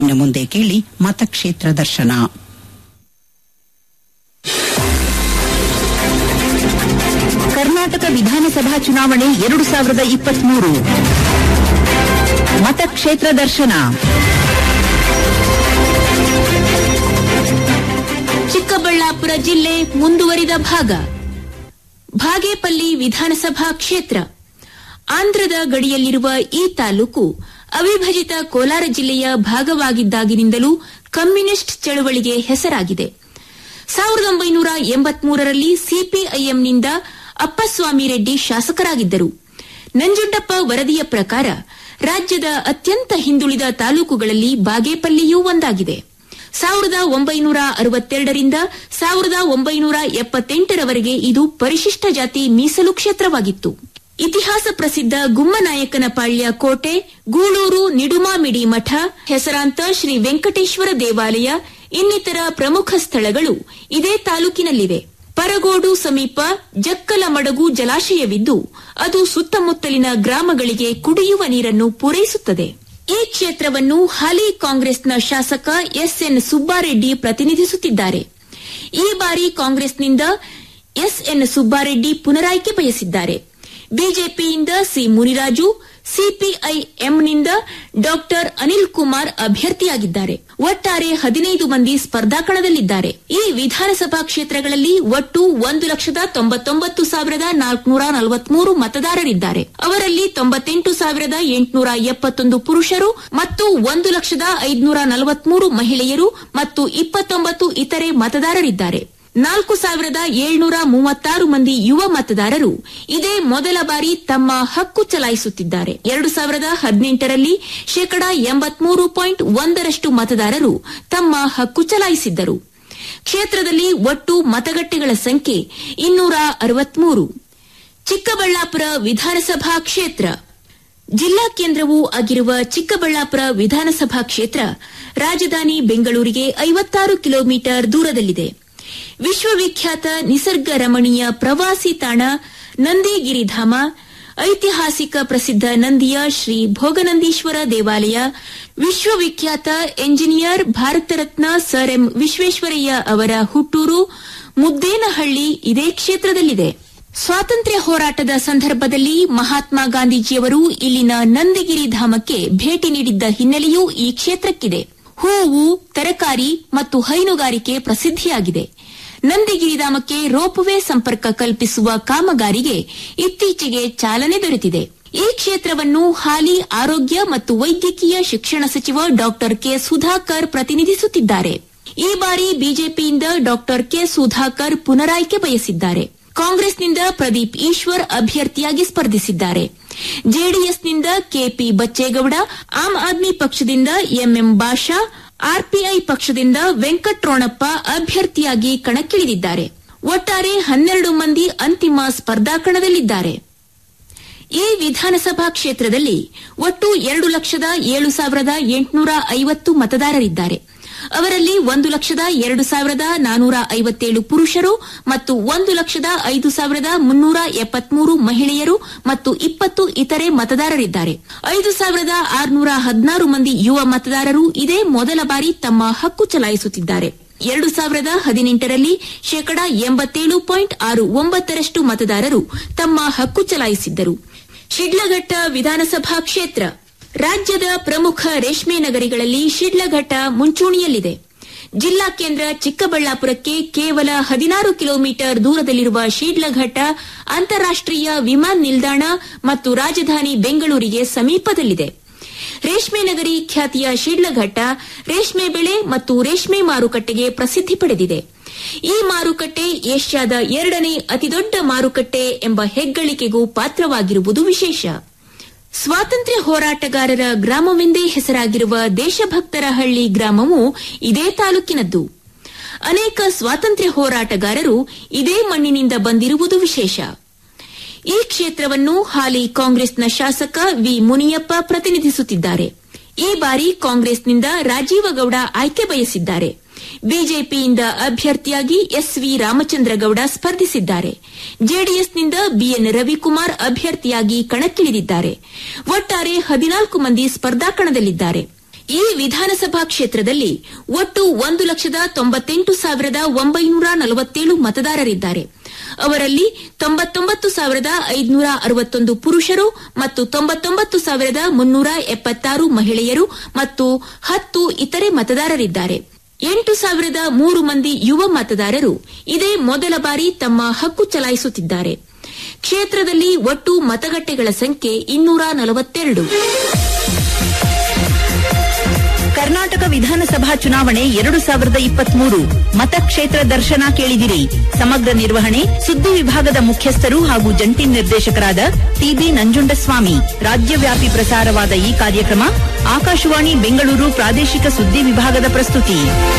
ಇನ್ನು ಮುಂದೆ ಕೇಳಿ ಮತಕ್ಷೇತ್ರ ದರ್ಶನ ಕರ್ನಾಟಕ ವಿಧಾನಸಭಾ ಚುನಾವಣೆ ಎರಡು ಸಾವಿರದ ಇಪ್ಪತ್ಮೂರು ಮತಕ್ಷೇತ್ರ ದರ್ಶನ ಚಿಕ್ಕಬಳ್ಳಾಪುರ ಜಿಲ್ಲೆ ಮುಂದುವರಿದ ಭಾಗ ಭಾಗೇಪಲ್ಲಿ ವಿಧಾನಸಭಾ ಕ್ಷೇತ್ರ ಆಂಧ್ರದ ಗಡಿಯಲ್ಲಿರುವ ಈ ತಾಲೂಕು ಅವಿಭಜಿತ ಕೋಲಾರ ಜಿಲ್ಲೆಯ ಭಾಗವಾಗಿದ್ದಾಗಿನಿಂದಲೂ ಕಮ್ಯುನಿಸ್ಟ್ ಚಳವಳಿಗೆ ಹೆಸರಾಗಿದೆ ಸಾವಿರದ ಒಂಬೈನೂರ ಎಂಬತ್ಮೂರರಲ್ಲಿ ಸಿಪಿಐಎಂನಿಂದ ಅಪ್ಪಸ್ವಾಮಿ ರೆಡ್ಡಿ ಶಾಸಕರಾಗಿದ್ದರು ನಂಜುಂಡಪ್ಪ ವರದಿಯ ಪ್ರಕಾರ ರಾಜ್ಯದ ಅತ್ಯಂತ ಹಿಂದುಳಿದ ತಾಲೂಕುಗಳಲ್ಲಿ ಬಾಗೇಪಲ್ಲಿಯೂ ಒಂದಾಗಿದೆ ಸಾವಿರದ ಒಂಬೈನೂರ ಅರವತ್ತೆರಡರಿಂದ ಸಾವಿರದ ಒಂಬೈನೂರ ಎಪ್ಪತ್ತೆಂಟರವರೆಗೆ ಇದು ಪರಿಶಿಷ್ಟ ಜಾತಿ ಮೀಸಲು ಕ್ಷೇತ್ರವಾಗಿತ್ತು ಇತಿಹಾಸ ಪ್ರಸಿದ್ಧ ಗುಮ್ಮನಾಯಕನ ಪಾಳ್ಯ ಕೋಟೆ ಗೂಳೂರು ನಿಡುಮಾಮಿಡಿ ಮಠ ಹೆಸರಾಂತ ಶ್ರೀ ವೆಂಕಟೇಶ್ವರ ದೇವಾಲಯ ಇನ್ನಿತರ ಪ್ರಮುಖ ಸ್ಥಳಗಳು ಇದೇ ತಾಲೂಕಿನಲ್ಲಿವೆ ಪರಗೋಡು ಸಮೀಪ ಜಕ್ಕಲಮಡಗು ಜಲಾಶಯವಿದ್ದು ಅದು ಸುತ್ತಮುತ್ತಲಿನ ಗ್ರಾಮಗಳಿಗೆ ಕುಡಿಯುವ ನೀರನ್ನು ಪೂರೈಸುತ್ತದೆ ಈ ಕ್ಷೇತ್ರವನ್ನು ಹಾಲಿ ಕಾಂಗ್ರೆಸ್ನ ಶಾಸಕ ಎಸ್ಎನ್ ಸುಬ್ಬಾರೆಡ್ಡಿ ಪ್ರತಿನಿಧಿಸುತ್ತಿದ್ದಾರೆ ಈ ಬಾರಿ ಕಾಂಗ್ರೆಸ್ನಿಂದ ಎಸ್ಎನ್ ಸುಬ್ಬಾರೆಡ್ಡಿ ಪುನರಾಯ್ಕೆ ಬಯಸಿದ್ದಾರೆ ಬಿಜೆಪಿಯಿಂದ ಸಿ ಮುನಿರಾಜು ಸಿಪಿಐಎಂನಿಂದ ಡಾಕ್ಟರ್ ಅನಿಲ್ ಕುಮಾರ್ ಅಭ್ಯರ್ಥಿಯಾಗಿದ್ದಾರೆ ಒಟ್ಟಾರೆ ಹದಿನೈದು ಮಂದಿ ಸ್ಪರ್ಧಾಕಣದಲ್ಲಿದ್ದಾರೆ ಈ ವಿಧಾನಸಭಾ ಕ್ಷೇತ್ರಗಳಲ್ಲಿ ಒಟ್ಟು ಒಂದು ಲಕ್ಷದ ತೊಂಬತ್ತೊಂಬತ್ತು ಸಾವಿರದ ನಾಲ್ಕುನೂರ ನಲವತ್ಮೂರು ಮತದಾರರಿದ್ದಾರೆ ಅವರಲ್ಲಿ ತೊಂಬತ್ತೆಂಟು ಸಾವಿರದ ಎಂಟುನೂರ ಎಪ್ಪತ್ತೊಂದು ಪುರುಷರು ಮತ್ತು ಒಂದು ಲಕ್ಷದ ಐದುನೂರ ನಲವತ್ಮೂರು ಮಹಿಳೆಯರು ಮತ್ತು ಇಪ್ಪತ್ತೊಂಬತ್ತು ಇತರೆ ಮತದಾರರಿದ್ದಾರೆ ನಾಲ್ಕು ಸಾವಿರದ ಏಳ್ನೂರ ಮೂವತ್ತಾರು ಮಂದಿ ಯುವ ಮತದಾರರು ಇದೇ ಮೊದಲ ಬಾರಿ ತಮ್ಮ ಹಕ್ಕು ಚಲಾಯಿಸುತ್ತಿದ್ದಾರೆ ಎರಡು ಸಾವಿರದ ಹದಿನೆಂಟರಲ್ಲಿ ಶೇಕಡಾ ಎಂಬತ್ಮೂರು ಪಾಯಿಂಟ್ ಒಂದರಷ್ಟು ಮತದಾರರು ತಮ್ಮ ಹಕ್ಕು ಚಲಾಯಿಸಿದ್ದರು ಕ್ಷೇತ್ರದಲ್ಲಿ ಒಟ್ಟು ಮತಗಟ್ಟೆಗಳ ಸಂಖ್ಯೆ ಇನ್ನೂರ ಅರವತ್ಮೂರು ಚಿಕ್ಕಬಳ್ಳಾಪುರ ವಿಧಾನಸಭಾ ಕ್ಷೇತ್ರ ಜಿಲ್ಲಾ ಕೇಂದ್ರವೂ ಆಗಿರುವ ಚಿಕ್ಕಬಳ್ಳಾಪುರ ವಿಧಾನಸಭಾ ಕ್ಷೇತ್ರ ರಾಜಧಾನಿ ಬೆಂಗಳೂರಿಗೆ ಐವತ್ತಾರು ಕಿಲೋಮೀಟರ್ ದೂರದಲ್ಲಿದೆ ವಿಶ್ವವಿಖ್ಯಾತ ನಿಸರ್ಗ ರಮಣೀಯ ಪ್ರವಾಸಿ ತಾಣ ನಂದಿಗಿರಿಧಾಮ ಐತಿಹಾಸಿಕ ಪ್ರಸಿದ್ಧ ನಂದಿಯ ಶ್ರೀ ಭೋಗನಂದೀಶ್ವರ ದೇವಾಲಯ ವಿಶ್ವವಿಖ್ಯಾತ engineer Bharat Ratna sir M Visvesvaraya ಅವರ ಹುಟ್ಟೂರು ಮುದ್ದೇನಹಳ್ಳಿ ಇದೇ ಕ್ಷೇತ್ರದಲ್ಲಿದೆ ಸ್ವಾತಂತ್ರ್ಯ ಹೋರಾಟದ ಸಂದರ್ಭದಲ್ಲಿ ಮಹಾತ್ಮ ಗಾಂಧೀಜಿಯವರು ಇಲ್ಲಿನ ನಂದಿಗಿರಿ ಧಾಮಕ್ಕೆ ಭೇಟಿ ನೀಡಿದ್ದ ಹಿನ್ನೆಲೆಯೂ ಈ ಕ್ಷೇತ್ರಕ್ಕಿದೆ ಹೂವು ತರಕಾರಿ ಮತ್ತು ಹೈನುಗಾರಿಕೆ ಪ್ರಸಿದ್ಧಿಯಾಗಿದೆ ನಂದಿಗಿರಿಧಾಮಕ್ಕೆ ರೋಪ್ವೇ ಸಂಪರ್ಕ ಕಲ್ಪಿಸುವ ಕಾಮಗಾರಿಗೆ ಇತ್ತೀಚೆಗೆ ಚಾಲನೆ ದೊರೆತಿದೆ ಈ ಕ್ಷೇತ್ರವನ್ನು ಹಾಲಿ ಆರೋಗ್ಯ ಮತ್ತು ವೈದ್ಯಕೀಯ ಶಿಕ್ಷಣ ಸಚಿವ ಡಾ ಕೆ ಸುಧಾಕರ್ ಪ್ರತಿನಿಧಿಸುತ್ತಿದ್ದಾರೆ ಈ ಬಾರಿ ಬಿಜೆಪಿಯಿಂದ ಡಾ ಕೆ ಸುಧಾಕರ್ ಪುನರಾಯ್ಕೆ ಬಯಸಿದ್ದಾರೆ ಕಾಂಗ್ರೆಸ್ನಿಂದ ಪ್ರದೀಪ್ ಈಶ್ವರ್ ಅಭ್ಯರ್ಥಿಯಾಗಿ ಸ್ಪರ್ಧಿಸಿದ್ದಾರೆ ಜೆಡಿಎಸ್ನಿಂದ ಕೆಪಿ ಬಚ್ಚೇಗೌಡ ಆಮ್ ಆದ್ಮಿ ಪಕ್ಷದಿಂದ ಎಂಎಂ ಬಾಷಾ ಆರ್ಪಿಐ ಪಕ್ಷದಿಂದ ವೆಂಕಟ್ರೋಣಪ್ಪ ಅಭ್ಯರ್ಥಿಯಾಗಿ ಕಣಕ್ಕಿಳಿದಿದ್ದಾರೆ ಒಟ್ಟಾರೆ ಹನ್ನೆರಡು ಮಂದಿ ಅಂತಿಮ ಸ್ಪರ್ಧಾಕಣದಲ್ಲಿದ್ದಾರೆ ಈ ವಿಧಾನಸಭಾ ಕ್ಷೇತ್ರದಲ್ಲಿ ಒಟ್ಟು ಎರಡು ಲಕ್ಷದ ಏಳು ಸಾವಿರದ ಎಂಟುನೂರ ಐವತ್ತು ಮತದಾರರಿದ್ದಾರೆ ಅವರಲ್ಲಿ ಒಂದು ಲಕ್ಷದ ಎರಡು ಸಾವಿರದ ನಾನೂರ ಐವತ್ತೇಳು ಪುರುಷರು ಮತ್ತು ಒಂದು ಲಕ್ಷದ ಐದು ಸಾವಿರದ ಮುನ್ನೂರ ಎಪ್ಪತ್ಮೂರು ಮಹಿಳೆಯರು ಮತ್ತು ಇಪ್ಪತ್ತು ಇತರೆ ಮತದಾರರಿದ್ದಾರೆ ಐದು ಸಾವಿರದ ಆರುನೂರ ಹದಿನಾರು ಮಂದಿ ಯುವ ಮತದಾರರು ಇದೇ ಮೊದಲ ಬಾರಿ ತಮ್ಮ ಹಕ್ಕು ಚಲಾಯಿಸುತ್ತಿದ್ದಾರೆ ಎರಡು ಸಾವಿರದ ಹದಿನೆಂಟರಲ್ಲಿ ಶೇಕಡಾ ಎಂಬತ್ತೇಳು ಪಾಯಿಂಟ್ ಆರು ಒಂಬತ್ತರಷ್ಟು ಮತದಾರರು ತಮ್ಮ ಹಕ್ಕು ಚಲಾಯಿಸಿದ್ದರು ಶಿಡ್ಲಘಟ್ಟ ವಿಧಾನಸಭಾ ಕ್ಷೇತ್ರ ರಾಜ್ಯದ ಪ್ರಮುಖ ರೇಷ್ಮೆ ನಗರಿಗಳಲ್ಲಿ ಶಿಡ್ಲಘಟ್ಟ ಮುಂಚೂಣಿಯಲ್ಲಿದೆ ಜಿಲ್ಲಾ ಕೇಂದ್ರ ಚಿಕ್ಕಬಳ್ಳಾಪುರಕ್ಕೆ ಕೇವಲ ಹದಿನಾರು ಕಿಲೋಮೀಟರ್ ದೂರದಲ್ಲಿರುವ ಶಿಡ್ಲಘಟ್ಟ ಅಂತಾರಾಷ್ಟೀಯ ವಿಮಾನ ನಿಲ್ದಾಣ ಮತ್ತು ರಾಜಧಾನಿ ಬೆಂಗಳೂರಿಗೆ ಸಮೀಪದಲ್ಲಿದೆ ರೇಷ್ಮೆ ನಗರಿ ಖ್ಯಾತಿಯ ಶಿಡ್ಲಘಟ್ಟ ರೇಷ್ಮೆ ಬೆಳೆ ಮತ್ತು ರೇಷ್ಮೆ ಮಾರುಕಟ್ಟೆಗೆ ಪ್ರಸಿದ್ಧಿ ಪಡೆದಿದೆ ಈ ಮಾರುಕಟ್ಟೆ ಏಷ್ಯಾದ ಎರಡನೇ ಅತಿದೊಡ್ಡ ಮಾರುಕಟ್ಟೆ ಎಂಬ ಹೆಗ್ಗಳಿಕೆಗೂ ಪಾತ್ರವಾಗಿರುವುದು ವಿಶೇಷ ಸ್ವಾತಂತ್ರ್ಯ ಹೋರಾಟಗಾರರ ಗ್ರಾಮವೆಂದೇ ಹೆಸರಾಗಿರುವ ದೇಶಭಕ್ತರ ಹಳ್ಳಿ ಗ್ರಾಮವು ಇದೇ ತಾಲೂಕಿನದ್ದು ಅನೇಕ ಸ್ವಾತಂತ್ರ್ಯ ಹೋರಾಟಗಾರರು ಇದೇ ಮಣ್ಣಿನಿಂದ ಬಂದಿರುವುದು ವಿಶೇಷ ಈ ಕ್ಷೇತ್ರವನ್ನು ಹಾಲಿ ಕಾಂಗ್ರೆಸ್ನ ಶಾಸಕ ವಿ ಮುನಿಯಪ್ಪ ಪ್ರತಿನಿಧಿಸುತ್ತಿದ್ದಾರೆ ಈ ಬಾರಿ ಕಾಂಗ್ರೆಸ್ನಿಂದ ರಾಜೀವಗೌಡ ಆಯ್ಕೆ ಬಯಸಿದ್ದಾರೆ ಬಿಜೆಪಿಯಿಂದ ಅಭ್ಯರ್ಥಿಯಾಗಿ ಎಸ್ವಿ ರಾಮಚಂದ್ರಗೌಡ ಸ್ಪರ್ಧಿಸಿದ್ದಾರೆ ಜೆಡಿಎಸ್ನಿಂದ ಬಿಎನ್ ರವಿಕುಮಾರ್ ಅಭ್ಯರ್ಥಿಯಾಗಿ ಕಣಕ್ಕಿಳಿದಿದ್ದಾರೆ ಒಟ್ಟಾರೆ ಹದಿನಾಲ್ಕು ಮಂದಿ ಸ್ಪರ್ಧಾಕಣದಲ್ಲಿದ್ದಾರೆ ಈ ವಿಧಾನಸಭಾ ಕ್ಷೇತ್ರದಲ್ಲಿ ಒಟ್ಟು ಒಂದು ಲಕ್ಷದ ತೊಂಬತ್ತೆಂಟು ಸಾವಿರದ ಒಂಬೈನೂರ ನಲವತ್ತೇಳು ಮತದಾರರಿದ್ದಾರೆ ಅವರಲ್ಲಿ ತೊಂಬತ್ತೊಂಬತ್ತು ಸಾವಿರದ ಐದುನೂರ ಅರವತ್ತೊಂದು ಪುರುಷರು ಮತ್ತು ತೊಂಬತ್ತೊಂಬತ್ತು ಸಾವಿರದ ಮುನ್ನೂರ ಎಪ್ಪತ್ತಾರು ಮಹಿಳೆಯರು ಮತ್ತು ಹತ್ತು ಇತರೆ ಮತದಾರರಿದ್ದಾರೆ ಎಂಟು ಸಾವಿರದ ಮೂರು ಮಂದಿ ಯುವ ಮತದಾರರು ಇದೇ ಮೊದಲ ಬಾರಿ ತಮ್ಮ ಹಕ್ಕು ಚಲಾಯಿಸುತ್ತಿದ್ದಾರೆ ಕ್ಷೇತ್ರದಲ್ಲಿ ಒಟ್ಟು ಮತಗಟ್ಟೆಗಳ ಸಂಖ್ಯೆ ಇನ್ನೂರ ನಲವತ್ತೆರಡು ಕರ್ನಾಟಕ ವಿಧಾನಸಭಾ ಚುನಾವಣೆ ಎರಡು ಸಾವಿರದ ಇಪ್ಪತ್ಮೂರು ಮತಕ್ಷೇತ್ರ ದರ್ಶನ ಕೇಳಿದಿರಿ ಸಮಗ್ರ ನಿರ್ವಹಣೆ ಸುದ್ದಿ ವಿಭಾಗದ ಮುಖ್ಯಸ್ಥರು ಹಾಗೂ ಜಂಟಿ ನಿರ್ದೇಶಕರಾದ ಟಿಬಿ ನಂಜುಂಡಸ್ವಾಮಿ ರಾಜ್ಯವ್ಯಾಪಿ ಪ್ರಸಾರವಾದ ಈ ಕಾರ್ಯಕ್ರಮ ಆಕಾಶವಾಣಿ ಬೆಂಗಳೂರು ಪ್ರಾದೇಶಿಕ ಸುದ್ದಿ ವಿಭಾಗದ ಪ್ರಸ್ತುತಿ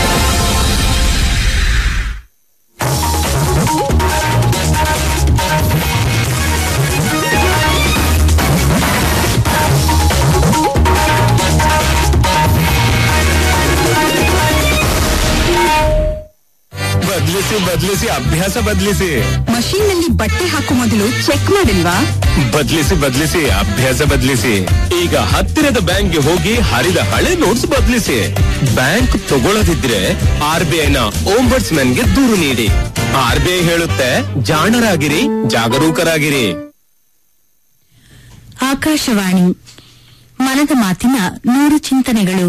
ಬದಲಿಸಿ ಬದಲಿಸಿ ಅಭ್ಯಾಸ ಬದಲಿಸಿ ಮಷೀನ್ ನಲ್ಲಿ ಬಟ್ಟೆ ಹಾಕೋ ಮೊದಲು ಚೆಕ್ ಮಾಡಿಲ್ವಾ ಬದಲಿಸಿ ಬದಲಿಸಿ ಅಭ್ಯಾಸ ಬದಲಿಸಿ ಈಗ ಹತ್ತಿರದ ಬ್ಯಾಂಕ್ಗೆ ಹೋಗಿ ಹರಿದ ಹಳೆ ನೋಟ್ಸ್ ಬದಲಿಸಿ ಬ್ಯಾಂಕ್ ತಗೊಳ್ಳದಿದ್ರೆ ಆರ್ ಬಿ ಐನ ಓಂಬರ್ಟ್ಸ್ ಗೆ ದೂರು ನೀಡಿ ಆರ್ ಬಿ ಐ ಹೇಳುತ್ತೆ ಜಾಣರಾಗಿರಿ ಜಾಗರೂಕರಾಗಿರಿ ಆಕಾಶವಾಣಿ ಮನದ ಮಾತಿನ ನೂರು ಚಿಂತನೆಗಳು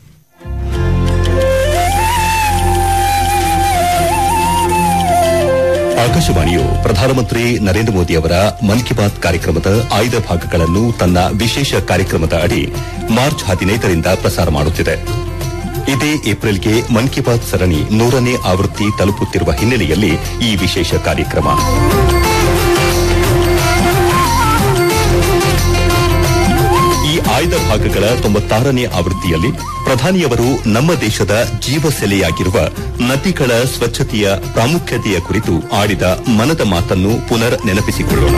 ಆಕಾಶವಾಣಿಯು ಪ್ರಧಾನಮಂತ್ರಿ ನರೇಂದ್ರ ಮೋದಿ ಅವರ ಮನ್ ಕಿ ಬಾತ್ ಕಾರ್ಯಕ್ರಮದ ಆಯ್ದ ಭಾಗಗಳನ್ನು ತನ್ನ ವಿಶೇಷ ಕಾರ್ಯಕ್ರಮದ ಅಡಿ ಮಾರ್ಚ್ ಹದಿನೈದರಿಂದ ಪ್ರಸಾರ ಮಾಡುತ್ತಿದೆ ಇದೇ ಏಪ್ರಿಲ್ಗೆ ಮನ್ ಕಿ ಬಾತ್ ಸರಣಿ ನೂರನೇ ಆವೃತ್ತಿ ತಲುಪುತ್ತಿರುವ ಹಿನ್ನೆಲೆಯಲ್ಲಿ ಈ ವಿಶೇಷ ಕಾರ್ಯಕ್ರಮ ಈ ಆಯ್ದ ಭಾಗಗಳ ತೊಂಬತ್ತಾರನೇ ಆವೃತ್ತಿಯಲ್ಲಿ ಪ್ರಧಾನಿಯವರು ನಮ್ಮ ದೇಶದ ಜೀವಸೆಲೆಯಾಗಿರುವ ನದಿಗಳ ಸ್ವಚ್ಛತೆಯ ಪ್ರಾಮುಖ್ಯತೆಯ ಕುರಿತು ಆಡಿದ ಮನದ ಮಾತನ್ನು ಪುನರ್ ನೆನಪಿಸಿಕೊಳ್ಳೋಣ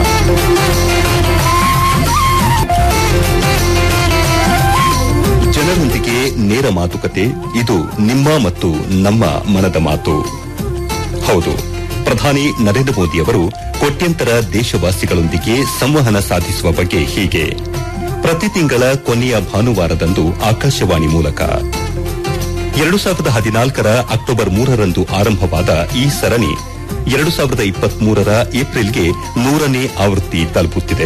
ಜನರೊಂದಿಗೆ ನೇರ ಮಾತುಕತೆ ಇದು ನಿಮ್ಮ ಮತ್ತು ನಮ್ಮ ಮನದ ಮಾತು ಹೌದು ಪ್ರಧಾನಿ ನರೇಂದ್ರ ಮೋದಿಯವರು ಕೋಟ್ಯಂತರ ದೇಶವಾಸಿಗಳೊಂದಿಗೆ ಸಂವಹನ ಸಾಧಿಸುವ ಬಗ್ಗೆ ಹೀಗೆ ಪ್ರತಿ ತಿಂಗಳ ಕೊನೆಯ ಭಾನುವಾರದಂದು ಆಕಾಶವಾಣಿ ಮೂಲಕ ಎರಡು ಸಾವಿರದ ಹದಿನಾಲ್ಕರ ಅಕ್ಟೋಬರ್ ಮೂರರಂದು ಆರಂಭವಾದ ಈ ಸರಣಿ ಎರಡು ಸಾವಿರದ ಇಪ್ಪತ್ಮೂರರ ಏಪ್ರಿಲ್ಗೆ ನೂರನೇ ಆವೃತ್ತಿ ತಲುಪುತ್ತಿದೆ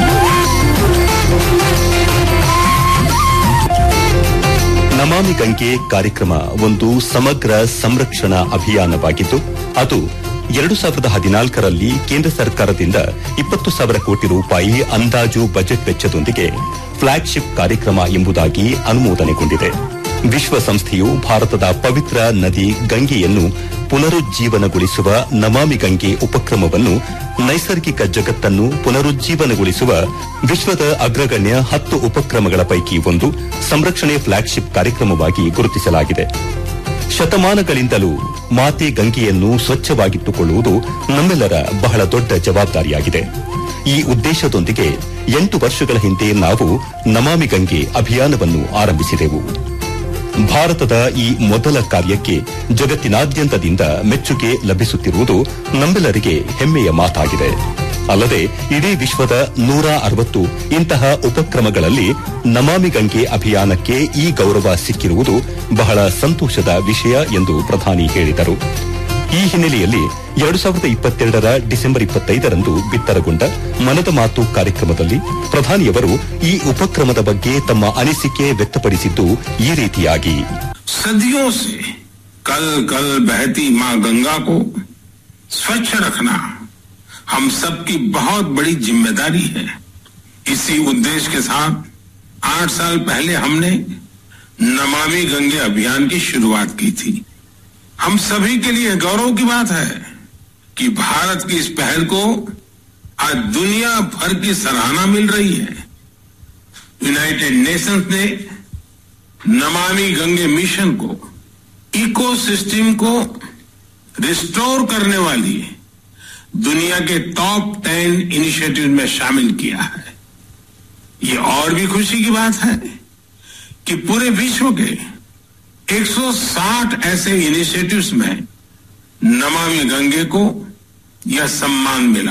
ನಮಾಮಿ ಗಂಗೆ ಕಾರ್ಯಕ್ರಮ ಒಂದು ಸಮಗ್ರ ಸಂರಕ್ಷಣಾ ಅಭಿಯಾನವಾಗಿದ್ದು ಅದು ಎರಡು ಸಾವಿರದ ಹದಿನಾಲ್ಕರಲ್ಲಿ ಕೇಂದ್ರ ಸರ್ಕಾರದಿಂದ ಇಪ್ಪತ್ತು ಸಾವಿರ ಕೋಟಿ ರೂಪಾಯಿ ಅಂದಾಜು ಬಜೆಟ್ ವೆಚ್ಚದೊಂದಿಗೆ ಫ್ಲಾಗ್ಶಿಪ್ ಕಾರ್ಯಕ್ರಮ ಎಂಬುದಾಗಿ ಅನುಮೋದನೆಗೊಂಡಿದೆ ವಿಶ್ವಸಂಸ್ಥೆಯು ಭಾರತದ ಪವಿತ್ರ ನದಿ ಗಂಗೆಯನ್ನು ಪುನರುಜ್ಜೀವನಗೊಳಿಸುವ ನಮಾಮಿ ಗಂಗೆ ಉಪಕ್ರಮವನ್ನು ನೈಸರ್ಗಿಕ ಜಗತ್ತನ್ನು ಪುನರುಜ್ಜೀವನಗೊಳಿಸುವ ವಿಶ್ವದ ಅಗ್ರಗಣ್ಯ ಹತ್ತು ಉಪಕ್ರಮಗಳ ಪೈಕಿ ಒಂದು ಸಂರಕ್ಷಣೆ ಫ್ಲಾಗ್ಶಿಪ್ ಕಾರ್ಯಕ್ರಮವಾಗಿ ಗುರುತಿಸಲಾಗಿದೆ ಶತಮಾನಗಳಿಂದಲೂ ಮಾತೆ ಗಂಗೆಯನ್ನು ಸ್ವಚ್ಛವಾಗಿಟ್ಟುಕೊಳ್ಳುವುದು ನಮ್ಮೆಲ್ಲರ ಬಹಳ ದೊಡ್ಡ ಜವಾಬ್ದಾರಿಯಾಗಿದೆ ಈ ಉದ್ದೇಶದೊಂದಿಗೆ ಎಂಟು ವರ್ಷಗಳ ಹಿಂದೆ ನಾವು ನಮಾಮಿ ಗಂಗೆ ಅಭಿಯಾನವನ್ನು ಆರಂಭಿಸಿದೆವು ಭಾರತದ ಈ ಮೊದಲ ಕಾರ್ಯಕ್ಕೆ ಜಗತ್ತಿನಾದ್ಯಂತದಿಂದ ಮೆಚ್ಚುಗೆ ಲಭಿಸುತ್ತಿರುವುದು ನಮ್ಮೆಲ್ಲರಿಗೆ ಹೆಮ್ಮೆಯ ಮಾತಾಗಿದೆ ಅಲ್ಲದೆ ಇಡೀ ವಿಶ್ವದ ನೂರ ಅರವತ್ತು ಇಂತಹ ಉಪಕ್ರಮಗಳಲ್ಲಿ ನಮಾಮಿ ಗಂಗೆ ಅಭಿಯಾನಕ್ಕೆ ಈ ಗೌರವ ಸಿಕ್ಕಿರುವುದು ಬಹಳ ಸಂತೋಷದ ವಿಷಯ ಎಂದು ಪ್ರಧಾನಿ ಹೇಳಿದರು ಈ ಹಿನ್ನೆಲೆಯಲ್ಲಿ ಎರಡು ಸಾವಿರದ ಇಪ್ಪತ್ತೆರಡರ ಡಿಸೆಂಬರ್ ಇಪ್ಪತ್ತೈದರಂದು ಬಿತ್ತರಗೊಂಡ ಮನದ ಮಾತು ಕಾರ್ಯಕ್ರಮದಲ್ಲಿ ಪ್ರಧಾನಿಯವರು ಈ ಉಪಕ್ರಮದ ಬಗ್ಗೆ ತಮ್ಮ ಅನಿಸಿಕೆ ವ್ಯಕ್ತಪಡಿಸಿದ್ದು ಈ ರೀತಿಯಾಗಿ सदियों से कल कल बहती मां गंगा को स्वच्छ रखना हम सबकी बहुत बड़ी जिम्मेदारी है इसी उद्देश्य के साथ आठ साल पहले हमने नमामि गंगे अभियान की शुरुआत की थी हम सभी के लिए गौरव की बात है कि भारत की इस पहल को आज दुनिया भर की सराहना मिल रही है यूनाइटेड नेशंस ने नमामि गंगे मिशन को इकोसिस्टम को रिस्टोर करने वाली दुनिया के टॉप टेन इनिशिएटिव में शामिल किया है ये और भी खुशी की बात है कि पूरे विश्व के 160 ऐसे इनिशिएटिव्स में नमामि गंगे को यह सम्मान मिला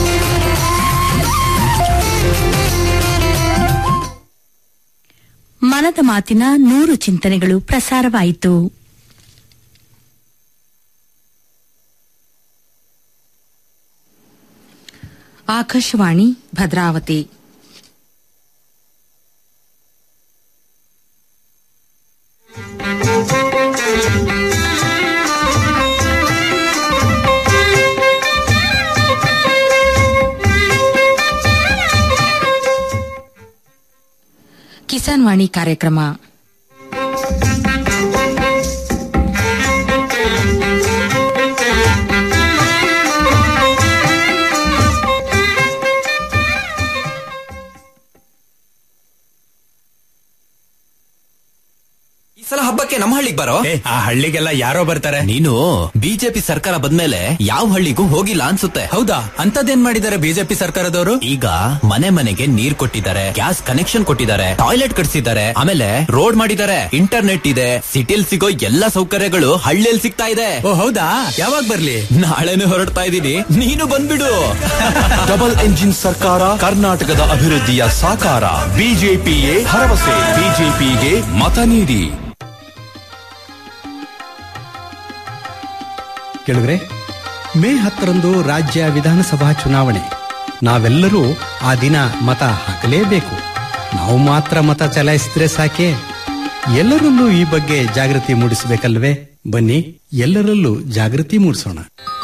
है ಮನದ ಮಾತಿನ ನೂರು ಚಿಂತನೆಗಳು ಪ್ರಸಾರವಾಯಿತು ಆಕಾಶವಾಣಿ ಭದ್ರಾವತಿ ಕಿಸಾನ್ ವಾಣಿ ಕಾರ್ಯಕ್ರಮ ಈ ಸಲ ಹಬ್ಬಕ್ಕೆ ನಮ್ಮ ಹಳ್ಳಿಗೆ ಬರೋ ಏ, ಆ ಹಳ್ಳಿಗೆಲ್ಲ ಯಾರೋ ಬರ್ತಾರೆ ನೀನು ಬಿಜೆಪಿ ಸರ್ಕಾರ ಬಂದ್ಮೇಲೆ ಯಾವ ಹಳ್ಳಿಗೂ ಹೋಗಿಲ್ಲ ಅನ್ಸುತ್ತೆ ಹೌದಾ ಅಂತದೇನ್ ಮಾಡಿದ್ದಾರೆ ಬಿಜೆಪಿ ಸರ್ಕಾರದವರು ಈಗ ಮನೆ ಮನೆಗೆ ನೀರ್ ಕೊಟ್ಟಿದ್ದಾರೆ ಗ್ಯಾಸ್ ಕನೆಕ್ಷನ್ ಕೊಟ್ಟಿದ್ದಾರೆ ಟಾಯ್ಲೆಟ್ ಕಟ್ಸಿದ್ದಾರೆ ಆಮೇಲೆ ರೋಡ್ ಮಾಡಿದ್ದಾರೆ ಇಂಟರ್ನೆಟ್ ಇದೆ ಸಿಟಿಲ್ ಸಿಗೋ ಎಲ್ಲಾ ಸೌಕರ್ಯಗಳು ಹಳ್ಳಿಯಲ್ಲಿ ಸಿಗ್ತಾ ಇದೆ ಓ ಹೌದಾ ಯಾವಾಗ ಬರ್ಲಿ ನಾಳೆನೂ ಹೊರಡ್ತಾ ಇದ್ದೀನಿ ನೀನು ಬಂದ್ಬಿಡು ಡಬಲ್ ಎಂಜಿನ್ ಸರ್ಕಾರ ಕರ್ನಾಟಕದ ಅಭಿವೃದ್ಧಿಯ ಸಾಕಾರ ಬಿಜೆಪಿಯೇ ಭರವಸೆ ಬಿಜೆಪಿಗೆ ಮತ ನೀಡಿ ಕೇಳಿದ್ರೆ ಮೇ ಹತ್ತರಂದು ರಾಜ್ಯ ವಿಧಾನಸಭಾ ಚುನಾವಣೆ ನಾವೆಲ್ಲರೂ ಆ ದಿನ ಮತ ಹಾಕಲೇಬೇಕು ನಾವು ಮಾತ್ರ ಮತ ಚಲಾಯಿಸಿದ್ರೆ ಸಾಕೆ ಎಲ್ಲರಲ್ಲೂ ಈ ಬಗ್ಗೆ ಜಾಗೃತಿ ಮೂಡಿಸಬೇಕಲ್ವೇ ಬನ್ನಿ ಎಲ್ಲರಲ್ಲೂ ಜಾಗೃತಿ ಮೂಡಿಸೋಣ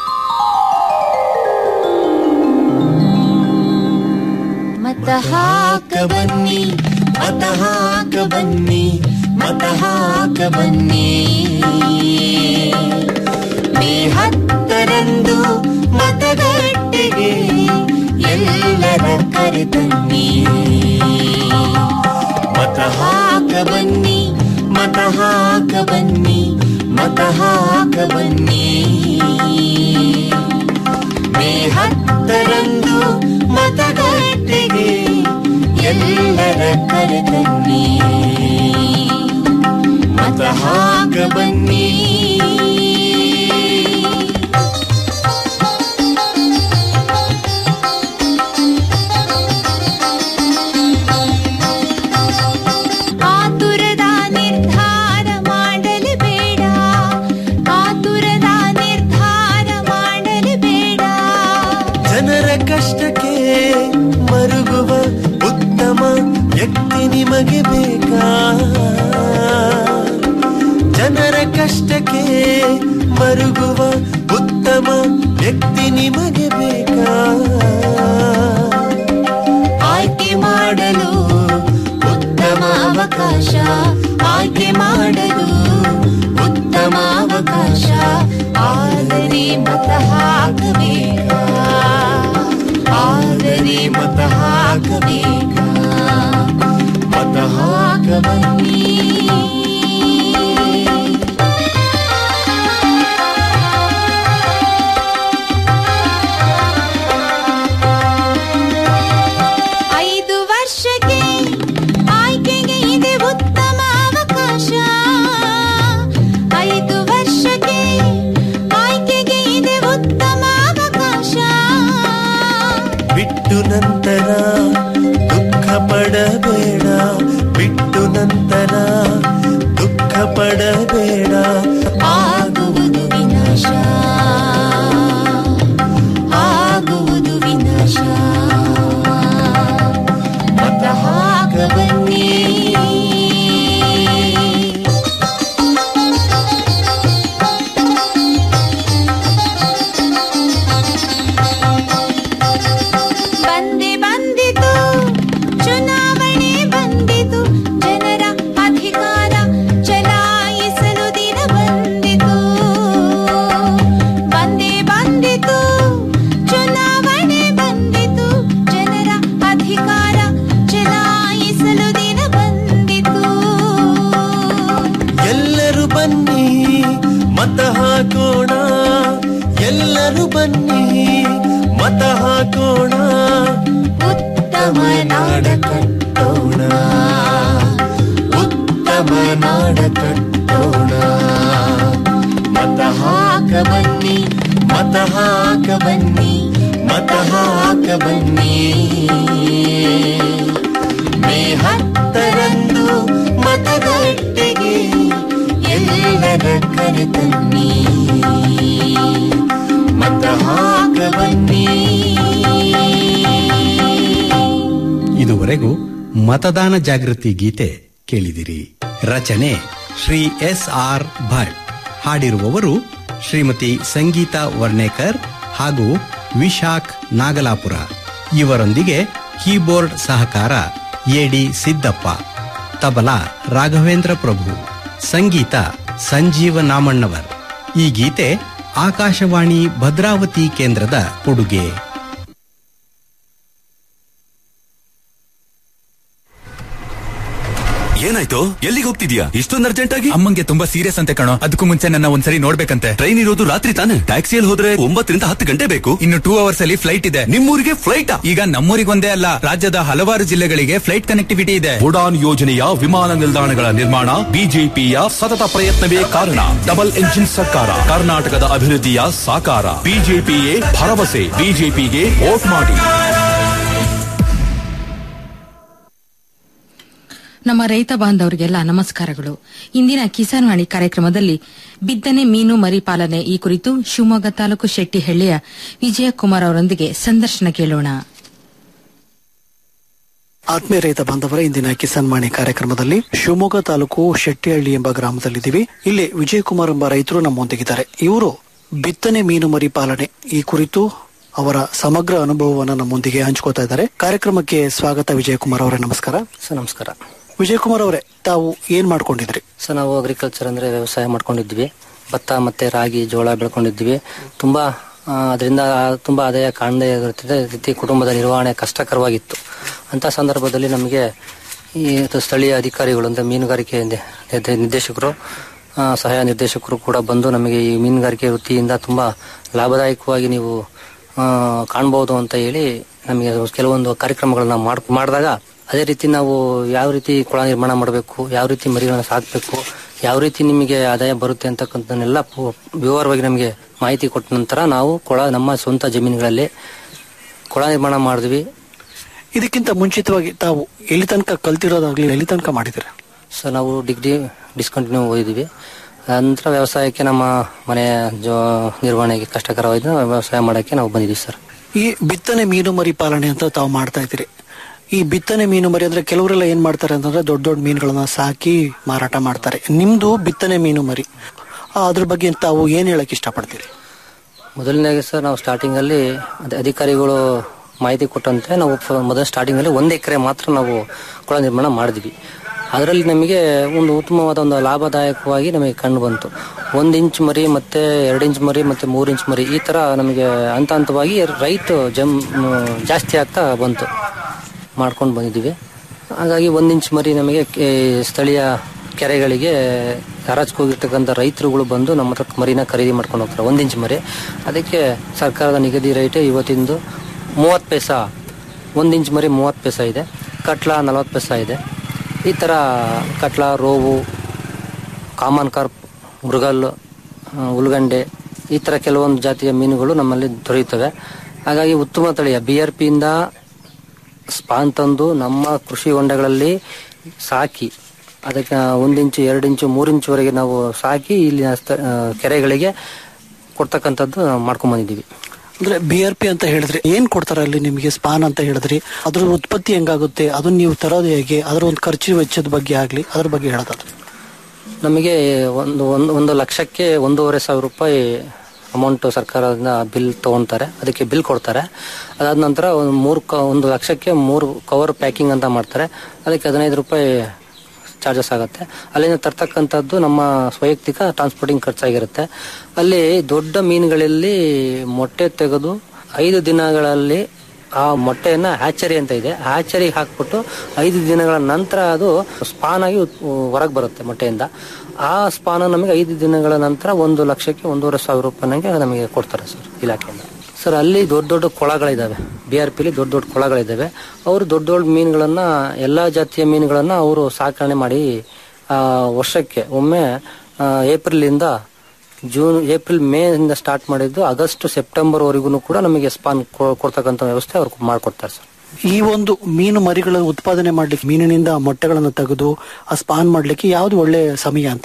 ಮತ ಹಾಕ ಬನ್ನಿ ಮತ ಹಾಕ ಬನ್ನಿ ಮತ ಹಾಕ ಬನ್ನಿ ಮೇ ಹತ್ತರಂದು ಮತಗಟ್ಟೆಗೆ ಎಲ್ಲರ ಕರೆತನ್ನಿ ಮತ ಹಾಕ ಬನ್ನಿ ಮತ ಹಾಕ ಬನ್ನಿ ಮತ ಹಾಕ ಬನ್ನಿ ಮೇ ಹತ್ತರಂದು ಮತಗಟ್ಟೆಗೆ ಎಲ್ಲರ ಕರೆತನ್ನಿ ಮತ ಹಾಕ ಬನ್ನಿ ಆತುರದ ನಿರ್ಧಾರ ಮಾಡಲು ಬೇಡ ಆತುರದ ನಿರ್ಧಾರ ಮಾಡಲು ಬೇಡ ಜನರ ಕಷ್ಟಕ್ಕೆ ಮರುಗುವ ಉತ್ತಮ ವ್ಯಕ್ತಿ ನಿಮಗೆ ಬೇಕಾ ಜನರ ಕಷ್ಟಕ್ಕೆ ಮರುಗುವ ಉತ್ತಮ ವ್ಯಕ್ತಿ ನಿಮಗೆ ಬೇಕಾ ಆಯ್ಕೆ ಮಾಡಲು ಉತ್ತಮ ಅವಕಾಶ ಆಯ್ಕೆ ಮಾಡಲು ಉತ್ತಮ ಅವಕಾಶ ಆದರೆ ಮತ ಹಾಕಬೇಕಾ ಆದರೆ ಮತ ಹಾಕಬೇಕಾ ಮತ ಹಾಕ ಬನ್ನಿ ಐದು ವರ್ಷಕ್ಕೆ ಆಯ್ಕೆಗೆ ಇದೆ ಉತ್ತಮ ಅವಕಾಶ ಐದು ವರ್ಷಕ್ಕೆ ಆಯ್ಕೆಗೆ ಇದೆ ಉತ್ತಮ ಅವಕಾಶ ಬಿಟ್ಟು ನಂತರ ದುಃಖ ಪಡಬೇಡ ಬಿಟ್ಟು ನಂತರ ದುಃಖ ಪಡಬೇಡ ಆಗುವುದು ವಿನಾಶ ಆಗುವುದು ವಿನಾಶ ಮತ ಹಾಕ ಬನ್ನಿ ಬಂದೆ ಬಂದಿತು ಚುನಾವಣೆ ಬಂದಿತು ಜನರ ಅಧಿಕಾರ ಚಲಾಯಿಸಲು ದಿನ ಬಂದಿತು ಬಂದೆ ಬಂದಿತು ಚುನಾವಣೆ ಬಂದಿತು ಜನರ ಅಧಿಕಾರ ಚಲಾಯಿಸಲು ದಿನ ಬಂದಿತು ಎಲ್ಲರೂ ಬನ್ನಿ ಮತ ಹಾಕೋಣ ಎಲ್ಲರೂ ಬನ್ನಿ ಮತ ಹಾಕೋಣ ಉತ್ತಮ ನಾಡ ಕಟ್ಟೋಣ ಉತ್ತಮ ನಾಡ ಕಟ್ಟೋಣ ಮತ ಹಾಕ ಬನ್ನಿ ಮತ ಹಾಕ ಬನ್ನಿ ಮತ ಹಾಕ ಬನ್ನಿ ಮೇ ಹತ್ತರಂದು ಜನರ ಕರೆ ತನ್ನಿ ಮತ ಹಾಕ ಬನ್ನಿ ಇದುವರೆಗೂ ಮತದಾನ ಜಾಗೃತಿ ಗೀತೆ ಕೇಳಿದಿರಿ ರಚನೆ ಶ್ರೀ ಎಸ್ ಆರ್ ಭಟ್ ಹಾಡಿರುವವರು ಶ್ರೀಮತಿ ಸಂಗೀತಾ ವರ್ಣೇಕರ್ ಹಾಗೂ ವಿಶಾಖ್ ನಾಗಲಾಪುರ ಇವರೊಂದಿಗೆ ಕೀಬೋರ್ಡ್ ಸಹಕಾರ ಎಡಿ ಸಿದ್ದಪ್ಪ ತಬಲಾ ರಾಘವೇಂದ್ರ ಪ್ರಭು ಸಂಗೀತ ಸಂಜೀವ ನಾಮಣ್ಣವರ್ ಈ ಗೀತೆ ಆಕಾಶವಾಣಿ ಭದ್ರಾವತಿ ಕೇಂದ್ರದ ಕೊಡುಗೆ ಏನಾಯ್ತು ಎಲ್ಲಿಗೆ ಹೋಗ್ತಿದ್ಯಾ ಇಷ್ಟೊಂದು ಅರ್ಜೆಂಟ್ ಆಗಿ ಅಮ್ಮಂಗೆ ತುಂಬಾ ಸೀರಿಯಸ್ ಅಂತೆ ಕಣೋ ಅದಕ್ಕೂ ಮುಂಚೆ ನನ್ನ ಒಂದ್ಸರಿ ನೋಡ್ಬೇಕಂತೆ ಟ್ರೈನ್ ಇರೋದು ರಾತ್ರಿ ತಾನೆ ಟ್ಯಾಕ್ಸಿಯಲ್ಲಿ ಹೋದ್ರೆ ಒಂಬತ್ತರಿಂದ ಹತ್ತು ಗಂಟೆ ಬೇಕು ಇನ್ನು ಟೂ ಅವರ್ಸ್ ಅಲ್ಲಿ ಫ್ಲೈಟ್ ಇದೆ ನಿಮ್ಮೂರಿಗೆ ಫ್ಲೈಟ್ ಈಗ ನಮ್ಮೂರಿಗೆ ಒಂದೇ ಅಲ್ಲ ರಾಜ್ಯದ ಹಲವಾರು ಜಿಲ್ಲೆಗಳಿಗೆ ಫ್ಲೈಟ್ ಕನೆಕ್ಟಿವಿಟಿ ಇದೆ ಉಡಾನ್ ಯೋಜನೆಯ ವಿಮಾನ ನಿಲ್ದಾಣಗಳ ನಿರ್ಮಾಣ ಬಿಜೆಪಿಯ ಸತತ ಪ್ರಯತ್ನವೇ ಕಾರಣ ಡಬಲ್ ಎಂಜಿನ್ ಸರ್ಕಾರ ಕರ್ನಾಟಕದ ಅಭಿವೃದ್ಧಿಯ ಸಾಕಾರ ಬಿಜೆಪಿಯೇ ಭರವಸೆ ಬಿಜೆಪಿಗೆ ವೋಟ್ ಮಾಡಿ ನಮ್ಮ ರೈತ ಬಾಂಧವರಿಗೆಲ್ಲ ನಮಸ್ಕಾರಗಳು ಇಂದಿನ ಕಿಸಾನ್ ವಾಣಿ ಕಾರ್ಯಕ್ರಮದಲ್ಲಿ ಬಿತ್ತನೆ ಮೀನು ಮರಿ ಪಾಲನೆ ಈ ಕುರಿತು ಶಿವಮೊಗ್ಗ ತಾಲೂಕು ಶೆಟ್ಟಿಹಳ್ಳಿಯ ವಿಜಯಕುಮಾರ್ ಅವರೊಂದಿಗೆ ಸಂದರ್ಶನ ಕೇಳೋಣ ಆತ್ಮೀಯ ರೈತ ಬಾಂಧವರ ಇಂದಿನ ಕಿಸಾನ್ ವಾಣಿ ಕಾರ್ಯಕ್ರಮದಲ್ಲಿ ಶಿವಮೊಗ್ಗ ತಾಲೂಕು ಶೆಟ್ಟಿಹಳ್ಳಿ ಎಂಬ ಗ್ರಾಮದಲ್ಲಿದ್ದೀವಿ ಇಲ್ಲಿ ವಿಜಯಕುಮಾರ್ ಎಂಬ ರೈತರು ನಮ್ಮೊಂದಿಗಿದ್ದಾರೆ ಇವರು ಬಿತ್ತನೆ ಮೀನು ಮರಿ ಪಾಲನೆ ಈ ಕುರಿತು ಅವರ ಸಮಗ್ರ ಅನುಭವವನ್ನು ನಮ್ಮೊಂದಿಗೆ ಹಂಚ್ಕೋತಾ ಇದ್ದಾರೆ ಕಾರ್ಯಕ್ರಮಕ್ಕೆ ಸ್ವಾಗತ ವಿಜಯಕುಮಾರ್ ಅವರೇ ನಮಸ್ಕಾರ ಸರ್ ನಮಸ್ಕಾರ ವಿಜಯಕುಮಾರ್ ಅವರೇ ತಾವು ಏನ್ ಮಾಡ್ಕೊಂಡಿದ್ರಿ ಸರ್ ನಾವು ಅಗ್ರಿಕಲ್ಚರ್ ಅಂದ್ರೆ ವ್ಯವಸಾಯ ಮಾಡ್ಕೊಂಡಿದ್ವಿ ಭತ್ತ ಮತ್ತೆ ರಾಗಿ ಜೋಳ ಬೆಳ್ಕೊಂಡಿದ್ವಿ ತುಂಬಾ ಆ, ಅದರಿಂದ ತುಂಬಾ ಆದಾಯ ಕಾಣದೇ ಇರುತ್ತದೆ ಅದೇ ರೀತಿ ಕುಟುಂಬದ ನಿರ್ವಹಣೆ ಕಷ್ಟಕರವಾಗಿತ್ತು ಅಂತ ಸಂದರ್ಭದಲ್ಲಿ ನಮಗೆ ಈ ಸ್ಥಳೀಯ ಅಧಿಕಾರಿಗಳು ಅಂದ್ರೆ ಮೀನುಗಾರಿಕೆ ನಿ- ನಿರ್ದೇ- ನಿರ್ದೇಶಕರು ಆ, ಸಹಾಯ ನಿರ್ದೇಶಕರು ಕೂಡ ಬಂದು ನಮಗೆ ಈ ಮೀನುಗಾರಿಕೆ ವೃತ್ತಿಯಿಂದ ತುಂಬಾ ಲಾಭದಾಯಕವಾಗಿ ನೀವು ಆ, ಕಾಣ್ಬೋದು ಅಂತ ಹೇಳಿ ನಮಗೆ ಕೆಲವೊಂದು ಕಾರ್ಯಕ್ರಮಗಳನ್ನ ಮಾಡ್ ಮಾಡಿದಾಗ ಅದೇ ರೀತಿ ನಾವು ಯಾವ ರೀತಿ ಕೊಳ ನಿರ್ಮಾಣ ಮಾಡಬೇಕು ಯಾವ ರೀತಿ ಮರಿಗಳನ್ನ ಸಾಕಬೇಕು ಯಾವ ರೀತಿ ನಿಮಗೆ ಆದಾಯ ಬರುತ್ತೆ ಅಂತಕ್ಕಂಥನ್ನೆಲ್ಲ ಪು- ವಿವರವಾಗಿ ನಮಗೆ ಮಾಹಿತಿ ಕೊಟ್ಟ ನಂತರ ನಾವು ಕೊಳ ನಮ್ಮ ಸ್ವಂತ ಜಮೀನುಗಳಲ್ಲಿ ಕೊಳ ನಿರ್ಮಾಣ ಮಾಡಿದ್ವಿ ಇದಕ್ಕಿಂತ ಮುಂಚಿತವಾಗಿ ತಾವು ಎಲ್ಲಿ ತನಕ ಕಲ್ತಿರೋದಾಗ್ಲಿ ಎಲ್ಲಿ ತನಕ ಮಾಡಿದಿರ ಸೊ ನಾವು ಡಿಗ್ರಿ ಡಿಸ್ಕಂಟಿನ್ಯೂ ಓದಿದ್ವಿ ನಂತರ ವ್ಯವಸಾಯಕ್ಕೆ ನಮ್ಮ ಮನೆ ಜೋ ನಿರ್ವಹಣೆಗೆ ಕಷ್ಟಕರವಾಗಿದ್ದು ವ್ಯವಸಾಯ ಮಾಡೋಕ್ಕೆ ನಾವು ಬಂದಿದ್ದೀವಿ ಸರ್ ಈ ಬಿತ್ತನೆ ಮೀನು ಮರಿ ಪಾಲನೆ ಅಂತ ತಾವು ಮಾಡ್ತಾ ಇದ್ದೀರಿ ಈ ಬಿತ್ತನೆ ಮೀನು ಮರಿ ಅಂದ್ರೆ ಕೆಲವರೆಲ್ಲ ಏನ್ ಮಾಡ್ತಾರೆ ಅಂತಂದ್ರೆ ದೊಡ್ಡ ದೊಡ್ಡ ಮೀನುಗಳನ್ನ ಸಾಕಿ ಮಾರಾಟ ಮಾಡ್ತಾರೆ ನಿಮ್ದು ಬಿತ್ತನೆ ಮೀನು ಮರಿ ಆ, ಅದ್ರ ಬಗ್ಗೆ ತಾವು ಏನ್ ಹೇಳಕ್ ಇಷ್ಟಪಡ್ತೀರಿ ಮೊದಲನೇಗೆ ಸರ್ ನಾವು ಸ್ಟಾರ್ಟಿಂಗ್ ಅಲ್ಲಿ ಅದೇ ಅಧಿಕಾರಿಗಳು ಮಾಹಿತಿ ಕೊಟ್ಟಂತೆ ನಾವು ಫ- ಮೊದಲ ಸ್ಟಾರ್ಟಿಂಗ್ ಅಲ್ಲಿ ಒಂದು ಎಕರೆ ಮಾತ್ರ ನಾವು ಕೊಳ ನಿರ್ಮಾಣ ಮಾಡಿದ್ವಿ ಅದರಲ್ಲಿ ನಮಗೆ ಒಂದು ಉತ್ತಮವಾದ ಒಂದು ಲಾಭದಾಯಕವಾಗಿ ನಮಗೆ ಕಂಡು ಬಂತು ಒಂದು ಇಂಚ್ ಮರಿ ಮತ್ತೆ ಎರಡು ಇಂಚ್ ಮರಿ ಮತ್ತೆ ಮೂರು ಇಂಚ್ ಮರಿ ಈ ತರ ನಮಗೆ ಹಂತ ಹಂತವಾಗಿ ರೈಟ್ ಜಮ್ ಜಾಸ್ತಿ ಆಗ್ತಾ ಬಂತು ಮಾಡ್ಕೊಂಡು ಬಂದಿದ್ದೀವಿ ಹಾಗಾಗಿ ಒಂದು ಇಂಚ್ ಮರಿ ನಮಗೆ ಕೆ- ಸ್ಥಳೀಯ ಕೆರೆಗಳಿಗೆ ಹರಾಜ್ಗೆ ಹೋಗಿರ್ತಕ್ಕಂಥ ರೈತರುಗಳು ಬಂದು ನಮ್ಮ ಹತ್ರ ಮರಿನ ಖರೀದಿ ಮಾಡ್ಕೊಂಡು ಹೋಗ್ತಾರೆ ಒಂದು ಇಂಚ್ ಮರಿ ಅದಕ್ಕೆ ಸರ್ಕಾರದ ನಿಗದಿ ರೇಟ್ ಇವತ್ತಿಂದು ಮೂವತ್ತು ಪೈಸಾ ಒಂದು ಇಂಚ್ ಮರಿ ಮೂವತ್ತು ಪೈಸಾ ಇದೆ ಕಟ್ಲ ನಲವತ್ತು ಪೈಸಾ ಇದೆ ಈ ಥರ ಕಟ್ಲ ರೋವು ಕಾಮನ್ ಕಾರ್ಪ್ ಮೃಗಲ್ ಆ, ಉಲ್ಗಂಡೆ ಈ ಥರ ಕೆಲವೊಂದು ಜಾತಿಯ ಮೀನುಗಳು ನಮ್ಮಲ್ಲಿ ದೊರೆಯುತ್ತವೆ ಹಾಗಾಗಿ ಉತ್ತಮ ತಳಿಯ ಬಿ ಆರ್ ಪಿಯಿಂದ ಸ್ಪಾನ್ ತಂದು ನಮ್ಮ ಕೃಷಿ ಹೊಂಡಗಳಲ್ಲಿ ಸಾಕಿ ಅದಕ್ಕೆ ಒಂದು ಇಂಚು ಎರಡು ಇಂಚು ಮೂರು ಇಂಚುವರೆಗೆ ನಾವು ಸಾಕಿ ಇಲ್ಲಿನ ಸ್ಥ- ಆ, ಕೆರೆಗಳಿಗೆ ಕೊಡ್ತಕ್ಕಂಥದ್ದು ನಾವು ಮಾಡ್ಕೊಂಡ್ ಬಂದಿದ್ದೀವಿ ಅಂದ್ರೆ ಬಿ ಆರ್ ಪಿ ಅಂತ ಹೇಳಿದ್ರೆ ಏನ್ ಕೊಡ್ತಾರೆ ಅಲ್ಲಿ ನಿಮಗೆ ಸ್ಪಾನ್ ಅಂತ ಹೇಳಿದ್ರಿ ಅದ್ರ ಉತ್ಪತ್ತಿ ಹೆಂಗಾಗುತ್ತೆ ಅದನ್ನ ನೀವು ತರೋದು ಹೇಗೆ ಅದರ ಒಂದು ಖರ್ಚು ವೆಚ್ಚದ ಬಗ್ಗೆ ಆಗ್ಲಿ ಅದ್ರ ಬಗ್ಗೆ ಹೇಳೋದಾದ್ರೆ ನಮಗೆ ಒಂದು ಒಂದು ಒಂದು ಲಕ್ಷಕ್ಕೆ ಒಂದೂವರೆ ಸಾವಿರ ರೂಪಾಯಿ ಅಮೌಂಟ್ ಸರ್ಕಾರದಿಂದ ಬಿಲ್ ತಗೊಂತಾರೆ ಅದಕ್ಕೆ ಬಿಲ್ ಕೊಡ್ತಾರೆ ಅದಾದ ನಂತರ ಒಂದು ಮೂರು ಕ ಒಂದು ಲಕ್ಷಕ್ಕೆ ಮೂರು ಕವರ್ ಪ್ಯಾಕಿಂಗ್ ಅಂತ ಮಾಡ್ತಾರೆ ಅದಕ್ಕೆ ಹದಿನೈದು ರೂಪಾಯಿ ಚಾರ್ಜಸ್ ಆಗುತ್ತೆ ಅಲ್ಲಿಂದ ತರ್ತಕ್ಕಂಥದ್ದು ನಮ್ಮ ವೈಯಕ್ತಿಕ ಟ್ರಾನ್ಸ್ಪೋರ್ಟಿಂಗ್ ಖರ್ಚಾಗಿರುತ್ತೆ ಅಲ್ಲಿ ದೊಡ್ಡ ಮೀನುಗಳಲ್ಲಿ ಮೊಟ್ಟೆ ತೆಗೆದು ಐದು ದಿನಗಳಲ್ಲಿ ಆ ಮೊಟ್ಟೆಯನ್ನ ಹ್ಯಾಚರಿ ಅಂತ ಇದೆ ಹ್ಯಾಚರಿಗೆ ಹಾಕ್ಬಿಟ್ಟು ಐದು ದಿನಗಳ ನಂತರ ಅದು ಸ್ಪಾನ್ ಆಗಿ ಹೊರಗೆ ಬರುತ್ತೆ ಮೊಟ್ಟೆಯಿಂದ ಆ ಸ್ಪಾನ ನಮಗೆ ಐದು ದಿನಗಳ ನಂತರ ಒಂದು ಲಕ್ಷಕ್ಕೆ ಒಂದೂವರೆ ಸಾವಿರ ರೂಪಾಯಿನಂಗೆ ನಮಗೆ ಕೊಡ್ತಾರೆ ಸರ್ ಇಲಾಖೆಯಿಂದ ಸರ್ ಅಲ್ಲಿ ದೊಡ್ಡ ದೊಡ್ಡ ಕೊಳಗಳಿದ್ದಾವೆ ಬಿ ಆರ್ ಪಿಲಿ ದೊಡ್ಡ ದೊಡ್ಡ ಕೊಳಗಳಿದ್ದಾವೆ ಅವರು ದೊಡ್ಡ ದೊಡ್ಡ ಮೀನುಗಳನ್ನ ಎಲ್ಲಾ ಜಾತಿಯ ಮೀನುಗಳನ್ನ ಅವರು ಸಾಕಣೆ ಮಾಡಿ ಆ, ವರ್ಷಕ್ಕೆ ಒಮ್ಮೆ ಆ, ಏಪ್ರಿಲಿಂದ ಜೂನ್ ಏಪ್ರಿಲ್ ಮೇ ಇಂದ ಸ್ಟಾರ್ಟ್ ಮಾಡಿದ್ದು ಆಗಸ್ಟ್ ಸೆಪ್ಟೆಂಬರ್ ವರೆಗೂ ಕೂಡ ನಮಗೆ ಸ್ಪಾನ್ ಕೊ- ಕೊಡ್ತಕ್ಕಂಥ ವ್ಯವಸ್ಥೆ ಅವ್ರು ಮಾಡ್ಕೊಡ್ತಾರೆ ಸರ್ ಈ ಒಂದು ಮೀನು ಮರಿಗಳ ಉತ್ಪಾದನೆ ಮಾಡ್ಲಿಕ್ಕೆ ಮೀನಿನಿಂದ ಮೊಟ್ಟೆಗಳನ್ನು ತೆಗೆದು ಆ ಸ್ಪಾನ್ ಮಾಡ್ಲಿಕ್ಕೆ ಯಾವ್ದು ಒಳ್ಳೆ ಸಮಯ ಅಂತ ಅದು?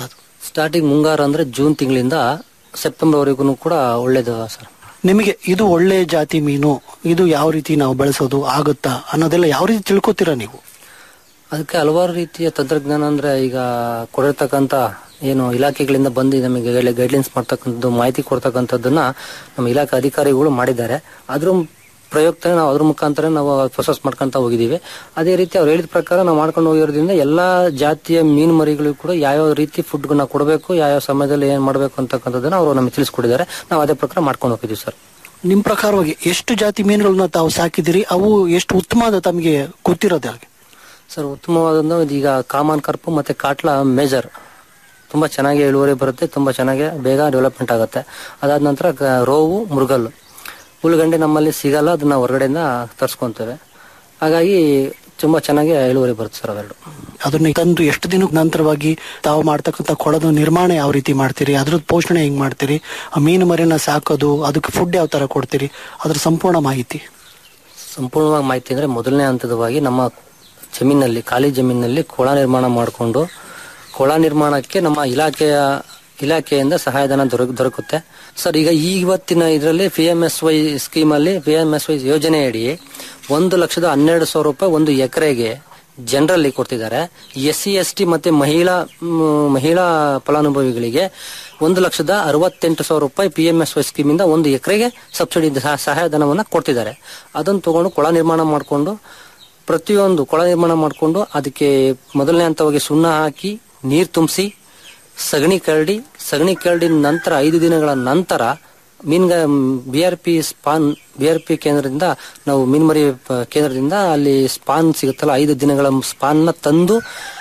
ಸ್ಟಾರ್ಟಿಂಗ್ ಮುಂಗಾರು ಅಂದ್ರೆ ಜೂನ್ ತಿಂಗಳಿಂದ ಸೆಪ್ಟೆಂಬರ್ ವರೆಗೂ ಕೂಡ ಒಳ್ಳೇದು ಸರ್ ನಿಮಗೆ ಇದು ಒಳ್ಳೆ ಜಾತಿ ಮೀನು ಇದು ಯಾವ ರೀತಿ ನಾವು ಬೆಳೆಸೋದು ಆಗುತ್ತಾ ಅನ್ನೋದೆಲ್ಲ ಯಾವ ರೀತಿ ತಿಳ್ಕೊತೀರಾ ನೀವು ಅದಕ್ಕೆ ಹಲವಾರು ರೀತಿಯ ತಂತ್ರಜ್ಞಾನ ಅಂದ್ರೆ ಈಗ ಕೊಡಿರ್ತಕ್ಕಂತ ಏನು ಇಲಾಖೆಗಳಿಂದ ಬಂದು ನಮಗೆ ಗೈಡ್ಲೈನ್ಸ್ ಮಾಡ್ತಕ್ಕಂಥದ್ದು ಮಾಹಿತಿ ಕೊಡ್ತಕ್ಕಂಥದ್ದನ್ನ ನಮ್ಮ ಇಲಾಖೆ ಅಧಿಕಾರಿಗಳು ಮಾಡಿದ್ದಾರೆ ಅದ್ರ ಪ್ರಯುಕ್ತ ನಾವು ಅದ್ರ ಮುಖಾಂತರ ನಾವು ಪ್ರೊಸೆಸ್ ಮಾಡ್ಕೊಂತ ಹೋಗಿದ್ದೀವಿ ಅದೇ ರೀತಿ ಅವ್ರು ಹೇಳಿದ ಪ್ರಕಾರ ನಾವು ಮಾಡ್ಕೊಂಡು ಹೋಗಿರೋದ್ರಿಂದ ಎಲ್ಲಾ ಜಾತಿಯ ಮೀನು ಮರಿಗಳಿಗೂ ಕೂಡ ಯಾವ್ಯಾವ ರೀತಿ ಫುಡ್ ನಾವು ಕೊಡಬೇಕು ಯಾವ್ಯಾವ ಸಮಯದಲ್ಲಿ ಏನ್ ಮಾಡಬೇಕು ಅಂತಕ್ಕಂಥದ್ದನ್ನ ಅವರು ನಮಗೆ ತಿಳಿಸ್ಕೊಟ್ಟಿದ್ದಾರೆ ನಾವು ಅದೇ ಪ್ರಕಾರ ಮಾಡ್ಕೊಂಡು ಹೋಗಿದ್ದೀವಿ ಸರ್ ನಿಮ್ ಪ್ರಕಾರವಾಗಿ ಎಷ್ಟು ಜಾತಿ ಮೀನುಗಳನ್ನ ತಾವು ಸಾಕಿದಿರಿ ಅವು ಎಷ್ಟು ಉತ್ತಮವಾದ ತಮಗೆ ಗೊತ್ತಿರೋದು ಹಾಗೆ ಸರ್ ಉತ್ತಮವಾದ ಈಗ ಕಾಮನ್ ಕರ್ಪು ಮತ್ತೆ ಕಾಟ್ಲ ಮೇಜರ್ ತುಂಬಾ ಚೆನ್ನಾಗಿ ಇಳುವರಿ ಬರುತ್ತೆ ತುಂಬಾ ಚೆನ್ನಾಗಿ ಬೇಗ ಡೆವಲಪ್ಮೆಂಟ್ ಆಗುತ್ತೆ ಅದಾದ ನಂತರ ಗ- ರೋವು ಮೃಗಲ್ಲು ಉಳ್ಗಂಡೆ ನಮ್ಮಲ್ಲಿ ಸಿಗಲ್ಲ ಅದನ್ನ ಹೊರಗಡೆಯಿಂದ ತರಿಸ್ಕೊಂತೇವೆ ಹಾಗಾಗಿ ತುಂಬಾ ಚೆನ್ನಾಗಿ ಇಳುವರಿ ಬರುತ್ತೆ ಸರ್ ಅವೆರಡು ಅದನ್ನ ತಂದು ಎಷ್ಟು ದಿನದ ನಂತರವಾಗಿ ತಾವು ಮಾಡ್ತಕ್ಕಂಥ ಕೊಳದ ನಿರ್ಮಾಣ ಯಾವ ರೀತಿ ಮಾಡ್ತೀರಿ ಅದ್ರದ್ದು ಪೋಷಣೆ ಹೆಂಗ್ ಮಾಡ್ತೀರಿ ಆ ಮೀನು ಮರಿನ ಸಾಕೋದು ಅದಕ್ಕೆ ಫುಡ್ ಯಾವ ತರ ಕೊಡ್ತೀರಿ ಅದ್ರ ಸಂಪೂರ್ಣ ಮಾಹಿತಿ ಸಂಪೂರ್ಣವಾಗಿ ಮಾಹಿತಿ ಅಂದ್ರೆ ಮೊದಲನೇ ಹಂತದವಾಗಿ ನಮ್ಮ ಜಮೀನಲ್ಲಿ ಖಾಲಿ ಜಮೀನಲ್ಲಿ ಕೊಳ ನಿರ್ಮಾಣ ಮಾಡಿಕೊಂಡು ಕೊಳ ನಿರ್ಮಾಣಕ್ಕೆ ನಮ್ಮ ಇಲಾಖೆಯ ಇಲಾಖೆಯಿಂದ ಸಹಾಯಧನ ದೊರಕ ದೊರಕುತ್ತೆ ಸರ್ ಈಗ ಇವತ್ತಿನ ಇದರಲ್ಲಿ P M S Y scheme ಅಲ್ಲಿ ಪಿ ಎಂ ಎಸ್ ವೈ ಯೋಜನೆಯಡಿ ಒಂದು ಲಕ್ಷದ ಹನ್ನೆರಡು ಸಾವಿರ ರೂಪಾಯಿ ಒಂದು ಎಕರೆಗೆ ಜನರಲ್ಲಿ ಕೊಡ್ತಿದ್ದಾರೆ ಎಸ್ ಸಿ ಎಸ್ ಟಿ ಮತ್ತೆ ಮಹಿಳಾ ಮ್, ಮಹಿಳಾ ಫಲಾನುಭವಿಗಳಿಗೆ ಒಂದು ಲಕ್ಷದ ಅರವತ್ತೆಂಟು ಸಾವಿರ ರೂಪಾಯಿ ಪಿ ಎಂ ಎಸ್ ವೈ ಸ್ಕೀಮಿಂದ ಒಂದು ಎಕರೆಗೆ ಸಬ್ಸಿಡಿ ದ- ಸಹಾಯಧನವನ್ನ ಕೊಡ್ತಿದ್ದಾರೆ ಅದನ್ನು ತಗೊಂಡು ಕೊಳ ನಿರ್ಮಾಣ ಮಾಡಿಕೊಂಡು ಪ್ರತಿಯೊಂದು ಕೊಳ ನಿರ್ಮಾಣ ಮಾಡಿಕೊಂಡು ಅದಕ್ಕೆ ಮೊದಲನೇ ಹಂತವಾಗಿ ಸುಣ್ಣ ಹಾಕಿ ನೀರು ತುಂಬಿಸಿ ಸಗಣಿ ಕರಡಿ ಸಗಣಿ ಕರಡಿನ ನಂತರ ಐದು ದಿನಗಳ ನಂತರ ಮೀನ್ಗ B R P spawn B R P ಕೇಂದ್ರದಿಂದ ನಾವು ಮೀನ್ಮರಿ ಪ- ಕೇಂದ್ರದಿಂದ ಅಲ್ಲಿ ಸ್ಪಾನ್ ಸಿಗುತ್ತಲ್ಲ ಐದು ದಿನಗಳ ಸ್ಪಾನ್ನ ತಂದು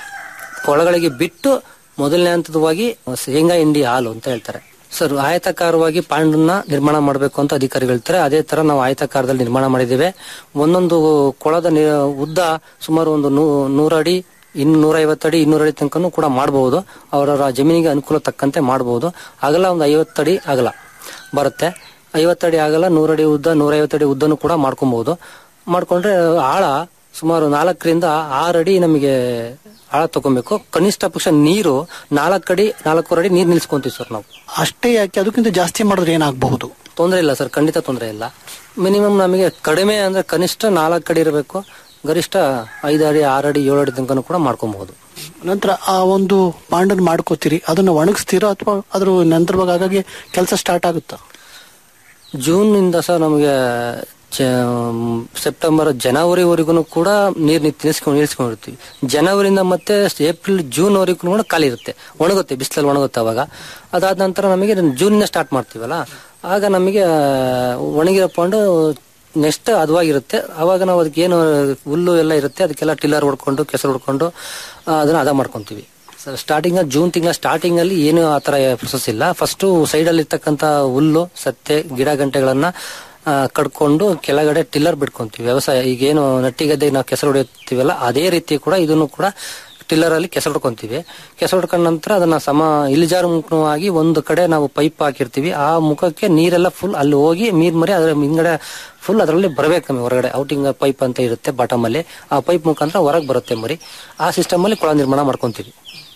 ಕೊಳಗಳಿಗೆ ಬಿಟ್ಟು ಮೊದಲನೇ ಹಂತದವಾಗಿ ಶೇಂಗಾ ಹಿಂಡಿ ಹಾಲು ಅಂತ ಹೇಳ್ತಾರೆ ಸರ್ ಆಯತಾಕಾರವಾಗಿ ಪಾಂಡನ್ನ ನಿರ್ಮಾಣ ಮಾಡಬೇಕು ಅಂತ ಅಧಿಕಾರಿಗಳು ಹೇಳ್ತಾರೆ ಅದೇ ತರ ನಾವು ಆಯತಾಕಾರದಲ್ಲಿ ನಿರ್ಮಾಣ ಮಾಡಿದ್ದೇವೆ ಒಂದೊಂದು ಕೊಳದ ನಿ- ಉದ್ದ ಸುಮಾರು ಒಂದು ನೂ- ನೂರಡಿ ಇನ್ನೂರ ಐವತ್ತಡಿ ಇನ್ನೂರಡಿ ತನಕನೂ ಕೂಡ ಮಾಡಬಹುದು ಅವರವರ ಜಮೀನಿಗೆ ಅನುಕೂಲ ತಕ್ಕಂತೆ ಮಾಡಬಹುದು ಅಗಲ ಒಂದು ಐವತ್ತಡಿ ಅಗಲ ಬರುತ್ತೆ ಐವತ್ತಡಿ ಆಗಲ್ಲ ನೂರಡಿ ಉದ್ದ ನೂರೈವತ್ತಡಿ ಉದ್ದನೂ ಕೂಡ ಮಾಡ್ಕೊಬಹುದು ಮಾಡ್ಕೊಂಡ್ರೆ ಆಳ ಸುಮಾರು ನಾಲ್ಕರಿಂದ ಆರಡಿ ನಮಗೆ ಆಳ ತಗೊಬೇಕು ಕನಿಷ್ಠ ಪಕ್ಷ ನೀರು ನಾಲ್ಕಡಿ ನಾಲ್ಕೂವರೆ ಅಡಿ ನೀರು ನಿಲ್ಸ್ಕೊಂತೀವಿ ಸರ್ ನಾವು ಅಷ್ಟೇ ಯಾಕೆ ಅದಕ್ಕಿಂತ ಜಾಸ್ತಿ ಮಾಡಿದ್ರೆ ಏನಾಗಬಹುದು ತೊಂದರೆ ಇಲ್ಲ ಸರ್ ಖಂಡಿತ ತೊಂದರೆ ಇಲ್ಲ ಮಿನಿಮಮ್ ನಮಗೆ ಕಡಿಮೆ ಅಂದ್ರೆ ಕನಿಷ್ಠ ನಾಲ್ಕು ಅಡಿ ಇರಬೇಕು ಗರಿಷ್ಠ ಐದು ಅಡಿ ಆರು ಅಡಿ ಏಳು ಅಡಿ ತನಕ ಕೂಡ ಮಾಡ್ಕೊಬಹುದು ನಂತರ ಆ ಒಂದು ಪಾಂಡನ್ ಮಾಡ್ಕೋತೀರಿ ಅದನ್ನ ಒಣಗಿಸ್ತೀರಾ ಅಥವಾ ಅದ್ರ ನಂತರವಾಗಿ ಹಾಗಾಗಿ ಕೆಲಸ ಸ್ಟಾರ್ಟ್ ಆಗುತ್ತಾ ಜೂನ್ ಇಂದ ಸರ್ ನಮಗೆ ಜ- ಸೆಪ್ಟೆಂಬರ್ ಜನವರಿವರೆಗೂ ಕೂಡ ನೀರು ನಿಲ್ಸ್ಕೊಂಡು ನಿಲ್ಸ್ಕೊಂಡಿರ್ತೀವಿ ಜನವರಿಯಿಂದ ಮತ್ತೆ ಏಪ್ರಿಲ್ ಜೂನ್ ವರೆಗೂ ಕೂಡ ಖಾಲಿ ಇರುತ್ತೆ ಒಣಗುತ್ತೆ ಬಿಸಿಲಲ್ಲಿ ಒಣಗುತ್ತೆ ಅವಾಗ ಅದಾದ ನಂತರ ನಮಗೆ ಜೂನಿಂದ ಸ್ಟಾರ್ಟ್ ಮಾಡ್ತೀವಲ್ಲ ಆಗ ನಮಗೆ ಒಣಗಿರೋ ಪಾಂಡು ನೆಕ್ಸ್ಟ್ ಹದವಾಗಿರುತ್ತೆ ಅವಾಗ ನಾವು ಅದಕ್ಕೆ ಏನು ಹುಲ್ಲು ಎಲ್ಲ ಇರುತ್ತೆ ಅದಕ್ಕೆಲ್ಲ ಟಿಲ್ಲರ್ ಹೊಡ್ಕೊಂಡು ಕೆಸರು ಹೊಡ್ಕೊಂಡು ಆ, ಅದನ್ನ ಹದ ಮಾಡ್ಕೊಂತೀವಿ ಸ್ಟಾರ್ಟಿಂಗ್ ಜೂನ್ ತಿಂಗಳ ಸ್ಟಾರ್ಟಿಂಗ್ ಅಲ್ಲಿ ಏನು ಆ ತರ ಪ್ರೊಸೆಸ್ ಇಲ್ಲ ಫಸ್ಟ್ ಸೈಡ್ ಅಲ್ಲಿ ಇರ್ತಕ್ಕಂತ ಹುಲ್ಲು ಸತ್ತೆ ಗಿಡ ಗಂಟೆಗಳನ್ನ ಆ, ಕಡ್ಕೊಂಡು ಕೆಳಗಡೆ ಟಿಲ್ಲರ್ ಬಿಡ್ಕೊಂತೀವಿ ವ್ಯವಸಾಯ ಈಗೇನು ನಟ್ಟಿ ಗದ್ದೆಗೆ ನಾವು ಕೆಸರು ಹೊಡೆಯುತ್ತೀವಲ್ಲ ಅದೇ ರೀತಿ ಕೂಡ ಇದನ್ನು ಕೂಡ ಟಿಲ್ಲರ್ ಅಲ್ಲಿ ಕೆಸರು ಹೊಡ್ಕೊಂತೀವಿ ಕೆಸರು ಹೊಡ್ಕೊಂಡ ನಂತರ ಅದನ್ನ ಸಮ ಇಳಿಜಾರು ಮುಖವಾಗಿ ಒಂದು ಕಡೆ ನಾವು ಪೈಪ್ ಹಾಕಿರ್ತೀವಿ ಆ ಮುಖಕ್ಕೆ ನೀರೆಲ್ಲ ಫುಲ್ ಅಲ್ಲಿ ಹೋಗಿ ನೀರ್ ಮರಿ ಅದ್ರ ಹಿಂದ್ಗಡೆ ಫುಲ್ ಅದರಲ್ಲಿ ಬರಬೇಕು ನಮಗೆ ಹೊರಗಡೆ ಔಟಿಂಗ್ ಪೈಪ್ ಅಂತ ಇರುತ್ತೆ ಬಾಟಮ್ ಅಲ್ಲಿ ಆ ಪೈಪ್ ಮುಖಾಂತರ ಹೊರಗೆ ಬರುತ್ತೆ ಮರಿ ಆ ಸಿಸ್ಟಮ್ ಅಲ್ಲಿ ಕೊಳ ನಿರ್ಮಾಣ ಮಾಡ್ಕೊಂತೀವಿ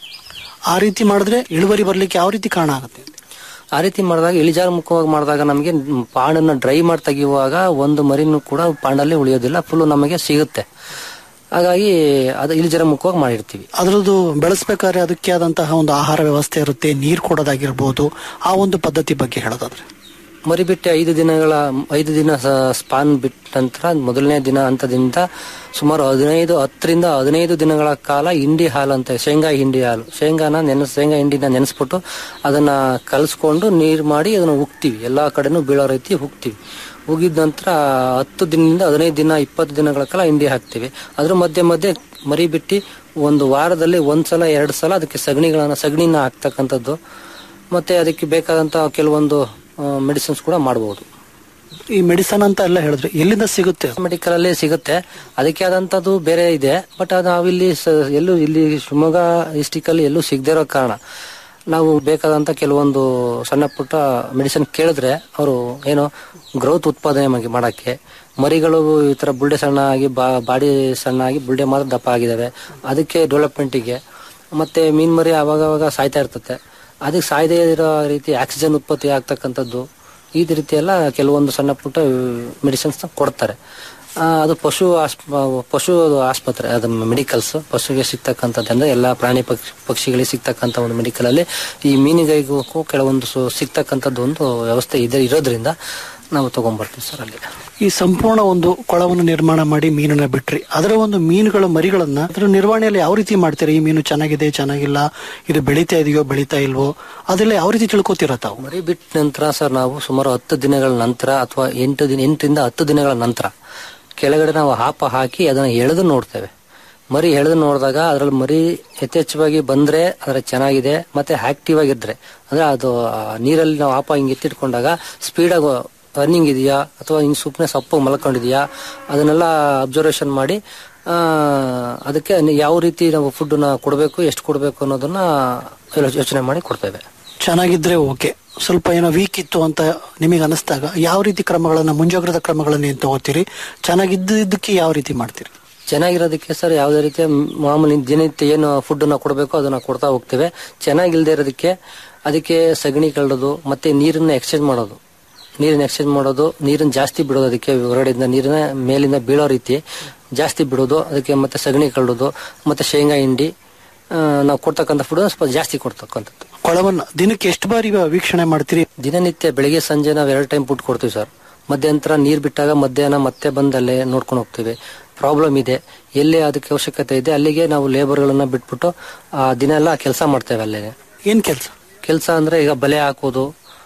ಆ ರೀತಿ ಮಾಡಿದ್ರೆ ಇಳುವರಿ ಬರ್ಲಿಕ್ಕೆ ಯಾವ ರೀತಿ ಕಾರಣ ಆಗುತ್ತೆ ಆ ರೀತಿ ಮಾಡಿದಾಗ ಇಳಿಜಾರು ಮುಖವಾಗಿ ಮಾಡಿದಾಗ ನಮಗೆ ಪಾಂಡನ್ನ ಡ್ರೈ ಮಾಡಿ ತೆಗೆಯುವಾಗ ಒಂದು ಮರಿನೂ ಕೂಡ ಪಾಂಡಲ್ಲಿ ಉಳಿಯೋದಿಲ್ಲ ಫುಲ್ ನಮಗೆ ಸಿಗುತ್ತೆ ಹಾಗಾಗಿ ಅದು ಇಳಿಜಾರ ಮುಖವಾಗಿ ಮಾಡಿರ್ತೀವಿ ಅದರದ್ದು ಬೆಳೆಸ್ಬೇಕಾದ್ರೆ ಅದಕ್ಕೆ ಆದಂತಹ ಒಂದು ಆಹಾರ ವ್ಯವಸ್ಥೆ ಇರುತ್ತೆ ನೀರು ಕೊಡೋದಾಗಿರ್ಬೋದು ಆ ಒಂದು ಪದ್ಧತಿ ಬಗ್ಗೆ ಹೇಳೋದಾದ್ರೆ ಮರಿ ಬಿಟ್ಟು ಐದು ದಿನಗಳ ಐದು ದಿನ ಸ- ಸ್ಪಾನ್ ಬಿಟ್ಟ ನಂತರ ಮೊದಲನೇ ದಿನ ಹಂತದಿಂದ ಸುಮಾರು ಹದಿನೈದು ಹತ್ತರಿಂದ ಹದಿನೈದು ದಿನಗಳ ಕಾಲ ಹಿಂಡಿ ಹಾಲು ಅಂತ ಶೇಂಗಾ ಹಿಂಡಿ ಹಾಲು ಶೇಂಗಾನ ನೆನೆಸ್ ಶೇಂಗಾ ಹಿಂಡಿನ ನೆನೆಸ್ಬಿಟ್ಟು ಅದನ್ನ ಕಲಸ್ಕೊಂಡು ನೀರು ಮಾಡಿ ಅದನ್ನ ಉಗ್ತೀವಿ ಎಲ್ಲಾ ಕಡೆನೂ ಬೀಳೋ ರೀತಿ ಉಗ್ತೀವಿ ಉಗಿದ ನಂತರ ಹತ್ತು ದಿನದಿಂದ ಹದಿನೈದು ದಿನ ಇಪ್ಪತ್ತು ದಿನಗಳ ಕಾಲ ಹಿಂಡಿ ಹಾಕ್ತೀವಿ ಅದ್ರ ಮಧ್ಯೆ ಮಧ್ಯೆ ಮರಿ ಬಿಟ್ಟು ಒಂದು ವಾರದಲ್ಲಿ ಒಂದ್ಸಲ ಎರಡು ಸಲ ಅದಕ್ಕೆ ಸಗಣಿಗಳನ್ನ ಸಗಣಿನ ಹಾಕ್ತಕ್ಕಂಥದ್ದು ಮತ್ತೆ ಅದಕ್ಕೆ ಬೇಕಾದಂತ ಕೆಲವೊಂದು ಮೆಡಿಸಿನ್ಸ್ ಕೂಡ ಮಾಡಬಹುದು ಈ ಮೆಡಿಸನ್ ಅಂತ ಎಲ್ಲ ಹೇಳಿದ್ರೆ ಎಲ್ಲಿಂದ ಸಿಗುತ್ತೆ ಮೆಡಿಕಲ್ ಅಲ್ಲಿ ಸಿಗುತ್ತೆ ಅದಕ್ಕೆ ಆದಂತದ್ದು ಬೇರೆ ಇದೆ ಬಟ್ ಅದು ನಾವಿಲ್ಲಿ ಸ- ಎಲ್ಲೂ ಇಲ್ಲಿ ಶಿವಮೊಗ್ಗ ಡಿಸ್ಟಿಕ್ ಅಲ್ಲಿ ಎಲ್ಲೂ ಸಿಗದೇ ಇರೋ ಕಾರಣ ನಾವು ಬೇಕಾದಂತ ಕೆಲವೊಂದು ಸಣ್ಣ ಪುಟ್ಟ ಮೆಡಿಸಿನ್ ಕೇಳಿದ್ರೆ ಅವರು ಏನು ಗ್ರೋತ್ ಉತ್ಪಾದನೆ ಮಾಡಿ- ಮಾಡಕ್ಕೆ ಮರಿಗಳು ಈ ತರ ಬುಲ್ಡೆ ಸಣ್ಣ ಆಗಿ ಬಾ- ಬಾಡಿ ಸಣ್ಣ ಆಗಿ ಬುಲ್ಡೆ ಮಾತ್ರ ದಪ್ಪ ಆಗಿದಾವೆ ಅದಕ್ಕೆ ಡೆವಲಪ್ಮೆಂಟಿಗೆ ಮತ್ತೆ ಮೀನ್ ಮರಿ ಅವಾಗ ಅವಾಗ ಸಾಯ್ತಾ ಇರ್ತತೆ ಅದಕ್ಕೆ ಸಾಯದೇ ಇರೋ ರೀತಿ ಆಕ್ಸಿಜನ್ ಉತ್ಪತ್ತಿ ಆಗ್ತಕ್ಕಂಥದ್ದು ಈ ರೀತಿ ಎಲ್ಲ ಕೆಲವೊಂದು ಸಣ್ಣ ಪುಟ್ಟ ಮೆಡಿಸಿನ್ಸ್ ಕೊಡ್ತಾರೆ ಆ, ಅದು ಪಶು ಆಸ್ಪ ಪಶು ಆಸ್ಪತ್ರೆ ಅದು ಮೆಡಿಕಲ್ಸ್ ಪಶುಗೆ ಸಿಗ್ತಕ್ಕಂಥದ್ದು ಅಂದ್ರೆ ಎಲ್ಲ ಪ್ರಾಣಿ ಪಕ್ಷಿ ಪಕ್ಷಿಗಳಿಗೆ ಸಿಗ್ತಕ್ಕಂಥ ಒಂದು ಮೆಡಿಕಲ್ ಅಲ್ಲಿ ಈ ಮೀನುಗಳಿಗೂ ಕೆಲವೊಂದು ಸು- ಸಿಗ್ತಕ್ಕಂಥದ್ದು ಒಂದು ವ್ಯವಸ್ಥೆ ಇದೆ ಇರೋದ್ರಿಂದ ನಾವು ತಗೊಂಡ್ಬರ್ತೀವಿ ಸರ್ ಅಲ್ಲಿ ಈ ಸಂಪೂರ್ಣ ಒಂದು ಕೊಳವನ್ನು ನಿರ್ಮಾಣ ಮಾಡಿ ಮೀನನ್ನ ಬಿಟ್ರಿ ಅದರ ಒಂದು ಮೀನುಗಳ ಮರಿಗಳನ್ನ ಅದರ ನಿರ್ವಹಣೆಯಲ್ಲಿ ಯಾವ ರೀತಿ ಮಾಡ್ತೀರಾ ಈ ಮೀನು ಚೆನ್ನಾಗಿದೆ ಚೆನ್ನಾಗಿಲ್ಲ ಇದು ಬೆಳೀತಾ ಇದೆಯೋ ಬೆಳೀತಾ ಇಲ್ವೋ ಅದೆಲ್ಲ ಯಾವ ರೀತಿ ತಿಳ್ಕೊತೀರಾ ತಾವು ಮರಿ ಬಿಟ್ಟ ನಂತರ ಸರ್ ನಾವು ಸುಮಾರು ಹತ್ತು ದಿನಗಳ ನಂತರ ಅಥವಾ ಎಂಟು ದಿನ ಎಂಟರಿಂದ ಹತ್ತು ದಿನಗಳ ನಂತರ ಕೆಳಗಡೆ ನಾವು ಹಾಪ ಹಾಕಿ ಅದನ್ನ ಎಳೆದು ನೋಡ್ತೇವೆ ಮರಿ ಎಳೆದು ನೋಡಿದಾಗ ಅದರಲ್ಲಿ ಮರಿ ಯಥೇಚ್ಛವಾಗಿ ಬಂದ್ರೆ ಅದರ ಚೆನ್ನಾಗಿದೆ ಮತ್ತೆ ಆಕ್ಟಿವ್ ಆಗಿದ್ರೆ ಅಂದ್ರೆ ಅದು ಆ, ನೀರಲ್ಲಿ ನಾವು ಹಾಪ ಹಿಂಗೆ ಎತ್ತಿಟ್ಕೊಂಡಾಗ ಸ್ಪೀಡಾಗಿ ರನ್ನಿಂಗ್ ಇದೆಯಾ ಅಥವಾ ಹಿಂಗ್ ಸುಮ್ಮನೆ ಸಪ್ಪು ಮಲ್ಕೊಂಡಿದೆಯಾ ಅದನ್ನೆಲ್ಲ ಅಬ್ಸರ್ವೇಷನ್ ಮಾಡಿ ಆ, ಅದಕ್ಕೆ ಯಾವ ರೀತಿ ನಾವು ಫುಡ್ನ ಕೊಡಬೇಕು ಎಷ್ಟು ಕೊಡಬೇಕು ಅನ್ನೋದನ್ನ ಯೋಚನೆ ಮಾಡಿ ಕೊಡ್ತೇವೆ ಚೆನ್ನಾಗಿದ್ರೆ ಓಕೆ ಸ್ವಲ್ಪ ಏನೋ ವೀಕ್ ಇತ್ತು ಅಂತ ನಿಮಗೆ ಅನಿಸ್ದಾಗ ಯಾವ ರೀತಿ ಕ್ರಮಗಳನ್ನ ಮುಂಜಾಗ್ರತಾ ಕ್ರಮಗಳನ್ನ ಏನ್ ತಗೋತೀರಿ ಚೆನ್ನಾಗಿದ್ದಕ್ಕೆ ಯಾವ ರೀತಿ ಮಾಡ್ತೀರಿ ಚೆನ್ನಾಗಿರೋದಕ್ಕೆ ಸರ್ ಯಾವುದೇ ರೀತಿಯ ಮಾಮೂಲಿ ದಿನನಿತ್ಯ ಏನು ಫುಡ್ ನಾವು ಕೊಡಬೇಕು ಅದನ್ನ ಕೊಡ್ತಾ ಹೋಗ್ತೇವೆ ಚೆನ್ನಾಗಿಲ್ದೇ ಇರೋದಕ್ಕೆ ಅದಕ್ಕೆ ಸಗಣಿ ಕಳ್ಳೋದು ಮತ್ತೆ ನೀರನ್ನ ಎಕ್ಸ್ಚೇಂಜ್ ಮಾಡೋದು ನೀರನ್ನ ಎಕ್ಸ್ಚೇಂಜ್ ಮಾಡೋದು ನೀರನ್ನ ಜಾಸ್ತಿ ಬಿಡೋದು ಅದಕ್ಕೆ ಹೊರಗಡೆಯಿಂದ ನೀರನ್ನ ಮೇಲಿಂದ ಬೀಳೋ ರೀತಿ ಜಾಸ್ತಿ ಬಿಡೋದು ಅದಕ್ಕೆ ಮತ್ತೆ ಸಗಣಿ ಕಳ್ಳೋದು ಮತ್ತೆ ಶೇಂಗಾ ಹಿಂಡಿ ಆ, ನಾವು ಕೊಡ್ತಕ್ಕಂಥ ಫುಡ್ ಸ್ವಲ್ಪ ಜಾಸ್ತಿ ಕೊಡ್ತಕ್ಕಂಥದ್ದು ಕೊಳವನ್ನ ದಿನಕ್ಕೆ ಎಷ್ಟು ಬಾರಿ ವೀಕ್ಷಣೆ ಮಾಡ್ತೀರಿ ದಿನನಿತ್ಯ ಬೆಳಿಗ್ಗೆ ಸಂಜೆ ನಾವು ಎರಡು ಟೈಮ್ ಫುಡ್ ಕೊಡ್ತೀವಿ ಸರ್ ಮಧ್ಯಂತರ ನೀರ್ ಬಿಟ್ಟಾಗ ಮಧ್ಯಾಹ್ನ ಮತ್ತೆ ಬಂದಲ್ಲೇ ನೋಡ್ಕೊಂಡು ಹೋಗ್ತೀವಿ ಪ್ರಾಬ್ಲಮ್ ಇದೆ ಎಲ್ಲಿ ಅದಕ್ಕೆ ಅವಶ್ಯಕತೆ ಇದೆ ಅಲ್ಲಿಗೆ ನಾವು ಲೇಬರ್ಗಳನ್ನ ಬಿಟ್ಬಿಟ್ಟು ಆ ದಿನ ಎಲ್ಲ ಕೆಲಸ ಮಾಡ್ತೇವೆ ಅಲ್ಲೇ ಏನ್ ಕೆಲಸ ಕೆಲಸ ಅಂದ್ರೆ ಈಗ ಬಲೆ ಹಾಕೋದು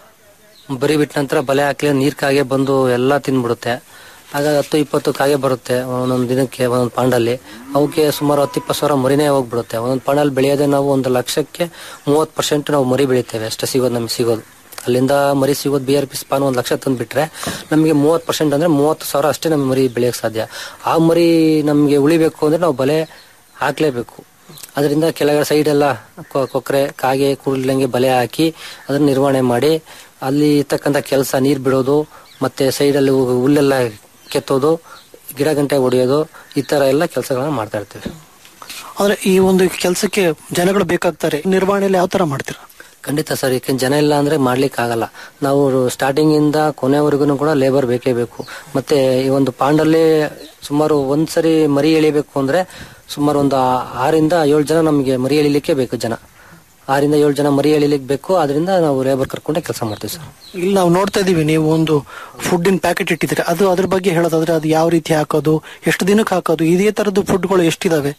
ಬರಿ ಬಿಟ್ಟ ನಂತರ ಬಲೆ ಹಾಕಲಿ ನೀರ್ ಕಾಗೆ ಬಂದು ಎಲ್ಲ ತಿನ್ಬಿಡುತ್ತೆ ಆಗ ಹತ್ತು ಇಪ್ಪತ್ತು ಕಾಗೆ ಬರುತ್ತೆ ಒಂದೊಂದು ದಿನಕ್ಕೆ ಒಂದೊಂದು ಪಾಂಡಲ್ಲಿ ಅವಕ್ಕೆ ಸುಮಾರು ಹತ್ತು ಇಪ್ಪತ್ತು ಸಾವಿರ ಮರಿನೇ ಹೋಗ್ಬಿಡುತ್ತೆ ಒಂದೊಂದು ಪಾಂಡಲ್ಲಿ ಬೆಳೆಯೋದೇ ನಾವು ಒಂದು ಲಕ್ಷಕ್ಕೆ ಮೂವತ್ತು ಪರ್ಸೆಂಟ್ ನಾವು ಮರಿ ಬೆಳಿತೇವೆ ಅಷ್ಟೇ ಸಿಗೋದು ನಮಗೆ ಸಿಗೋದು ಅಲ್ಲಿಂದ ಮರಿ ಸಿಗೋದು ಬಿ ಆರ್ ಪಿ ಸ್ಪಾನ್ ಒಂದು ಲಕ್ಷ ತಂದು ಬಿಟ್ರೆ ನಮಗೆ ಮೂವತ್ತು ಪರ್ಸೆಂಟ್ ಅಂದ್ರೆ ಮೂವತ್ತು ಸಾವಿರ ಅಷ್ಟೇ ನಮಗೆ ಮರಿ ಬೆಳೆಯಕ್ಕೆ ಸಾಧ್ಯ ಆ ಮರಿ ನಮಗೆ ಉಳಿಬೇಕು ಅಂದ್ರೆ ನಾವು ಬಲೆ ಹಾಕ್ಲೇಬೇಕು ಅದರಿಂದ ಕೆಳಗಡೆ ಸೈಡ್ ಎಲ್ಲ ಕೊ- ಕೊಕ್ರೆ ಕಾಗೆ ಕುರುಳಂಗೆ ಬಲೆ ಹಾಕಿ ಅದನ್ನ ನಿರ್ವಹಣೆ ಮಾಡಿ ಅಲ್ಲಿ ಇರ್ತಕ್ಕಂಥ ಕೆಲಸ ನೀರ್ ಬಿಡೋದು ಮತ್ತೆ ಸೈಡಲ್ಲಿ ಹುಲ್ಲೆಲ್ಲ ಕೆತ್ತೋದು ಗಿಡ ಗಂಟೆ ಹೊಡೆಯೋದು ಈ ತರ ಎಲ್ಲ ಕೆಲಸಗಳನ್ನ ಮಾಡ್ತಾ ಇರ್ತೀವಿ ಅಂದ್ರೆ ಈ ಒಂದು ಕೆಲಸಕ್ಕೆ ಜನಗಳು ಬೇಕಾಗ್ತಾರೆ ನಿರ್ವಹಣೆಯಲ್ಲಿ ಯಾವ ತರ ಮಾಡ್ತೀರಾ ಖಂಡಿತ ಸರ್ ಯಾಕೆಂದ್ರೆ ಜನ ಇಲ್ಲ ಅಂದ್ರೆ ಮಾಡ್ಲಿಕ್ಕೆ ಆಗಲ್ಲ ನಾವು ಸ್ಟಾರ್ಟಿಂಗ್ ಇಂದ ಕೊನೆವರೆಗೂ ಕೂಡ ಲೇಬರ್ ಬೇಕೇ ಬೇಕು ಮತ್ತೆ ಈ ಒಂದು ಪಾಂಡಲ್ಲಿ ಸುಮಾರು ಒಂದ್ಸರಿ ಮರಿ ಎಳಿಬೇಕು ಅಂದ್ರೆ ಸುಮಾರು ಒಂದು ಆ- ಆರಿಂದ ಏಳು ಜನ ನಮಗೆ ಮರಿ ಎಳಿಲಿಕ್ಕೆ ಬೇಕು ಜನ ಆರಿಂದ ಏಳು ಜನ ಮರಿ ಎಳಿಲಿಕ್ಕೆ ಬೇಕು ಅದರಿಂದ ನಾವು ಲೇಬರ್ ಕರ್ಕೊಂಡೆ ಕೆಲಸ ಮಾಡ್ತೀವಿ ಸರ್ ಇಲ್ಲಿ ನಾವು ನೋಡ್ತಾ ಇದೀವಿ ನೀವು ಒಂದು ಫುಡ್ ಪ್ಯಾಕೆಟ್ ಇಟ್ಟಿದ್ರೆ ಅದು ಅದ್ರ ಬಗ್ಗೆ ಹೇಳೋದಾದ್ರೆ ಅದು ಯಾವ ರೀತಿ ಹಾಕೋದು ಎಷ್ಟು ದಿನಕ್ಕೆ ಹಾಕೋದು ಇದೇ ತರದ್ದು ಫುಡ್ಗಳು ಎಷ್ಟಿದಾವೆ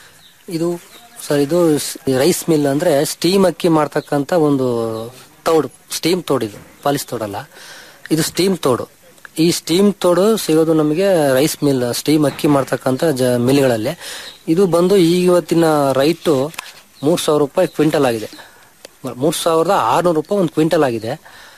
ಇದು ಸರ್ ಇದು ರೈಸ್ ಮಿಲ್ ಅಂದ್ರೆ ಸ್ಟೀಮ್ ಅಕ್ಕಿ ಮಾಡ್ತಕ್ಕಂತ ಒಂದು ತೋಡು ಸ್ಟೀಮ್ ತೋಡಿದು ಪಾಲಿಸ್ ತೋಡಲ್ಲ ಇದು ಸ್ಟೀಮ್ ತೋಡು ಈ ಸ್ಟೀಮ್ ತೋಡು ಸಿಗೋದು ನಮಗೆ ರೈಸ್ ಮಿಲ್ ಸ್ಟೀಮ್ ಅಕ್ಕಿ ಮಾಡ್ತಕ್ಕಂತ ಜ ಮಿಲ್ಗಳಲ್ಲಿ ಇದು ಬಂದು ಇವತ್ತಿನ ರೈಟು ಮೂರ್ ಸಾವಿರ ರೂಪಾಯಿ ಕ್ವಿಂಟಲ್ ಆಗಿದೆ ಮೂರ್ ಸಾವಿರದ ಆರ್ನೂರು ರೂಪಾಯಿ ಒಂದು ಕ್ವಿಂಟಲ್ ಆಗಿದೆ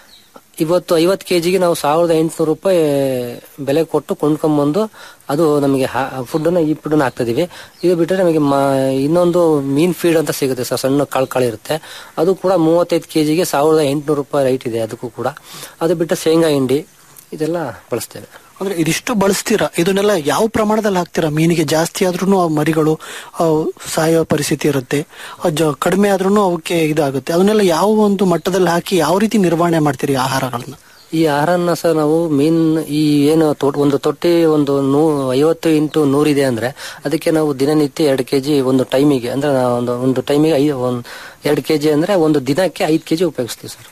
ಇವತ್ತು ಐವತ್ತು ಕೆಜಿಗೆ ನಾವು ಸಾವಿರದ ಎಂಟುನೂರು ರೂಪಾಯಿ ಬೆಲೆ ಕೊಟ್ಟು ಕೊಂಡ್ಕೊಂಬಂದು ಅದು ನಮಗೆ ಫುಡ್ನ ಈ ಫುಡ್ನ ಹಾಕ್ತಾ ಇದೀವಿ ಇದು ಬಿಟ್ಟರೆ ನಮಗೆ ಮ- ಇನ್ನೊಂದು ಮೀನ್ ಫೀಡ್ ಅಂತ ಸಿಗುತ್ತೆ ಸರ್ ಸಣ್ಣ ಕಾಳು ಕಾಳು ಇರುತ್ತೆ ಅದು ಕೂಡ ಮೂವತ್ತೈದು ಕೆಜಿಗೆ ಸಾವಿರದ ಎಂಟುನೂರು ರೂಪಾಯಿ ರೈಟ್ ಇದೆ ಅದಕ್ಕೂ ಕೂಡ ಅದು ಬಿಟ್ಟು ಶೇಂಗಾ ಹಿಂಡಿ ಇದೆಲ್ಲ ಬಳಸ್ತೇವೆ ಅಂದ್ರೆ ಇದಿಷ್ಟು ಬಳಸ್ತೀರಾ ಇದನ್ನೆಲ್ಲ ಯಾವ ಪ್ರಮಾಣದಲ್ಲಿ ಹಾಕ್ತೀರಾ ಮೀನಿಗೆ ಜಾಸ್ತಿ ಆದ್ರೂ ಆ ಮರಿಗಳು ಅವು ಸಾಯೋ ಪರಿಸ್ಥಿತಿ ಇರುತ್ತೆ ಅವು ಜ- ಕಡಿಮೆ ಆದ್ರೂ ಅವಕ್ಕೆ ಇದಾಗುತ್ತೆ ಅದನ್ನೆಲ್ಲ ಯಾವ ಒಂದು ಮಟ್ಟದಲ್ಲಿ ಹಾಕಿ ಯಾವ ರೀತಿ ನಿರ್ವಹಣೆ ಮಾಡ್ತೀರಿ ಆಹಾರಗಳನ್ನ ಈ ಆಹಾರನ ಸರ್ ನಾವು ಮೀನ್ ಈ ಏನು ತೊ- ಒಂದು ತೊಟ್ಟಿ ಒಂದು ನೂ ಐವತ್ತು ಇಂಟು ನೂರಿದೆ ಅಂದ್ರೆ ಅದಕ್ಕೆ ನಾವು ದಿನನಿತ್ಯ ಎರಡು ಕೆಜಿ ಒಂದು ಟೈಮಿಗೆ ಅಂದ್ರೆ ನಾವು ಒಂದು ಒಂದು ಟೈಮಿಗೆ ಐದು ಒಂದು ಎರಡು ಕೆಜಿ ಅಂದ್ರೆ ಒಂದು ದಿನಕ್ಕೆ ಐದು ಕೆಜಿ ಉಪಯೋಗಿಸ್ತೀವಿ ಸರ್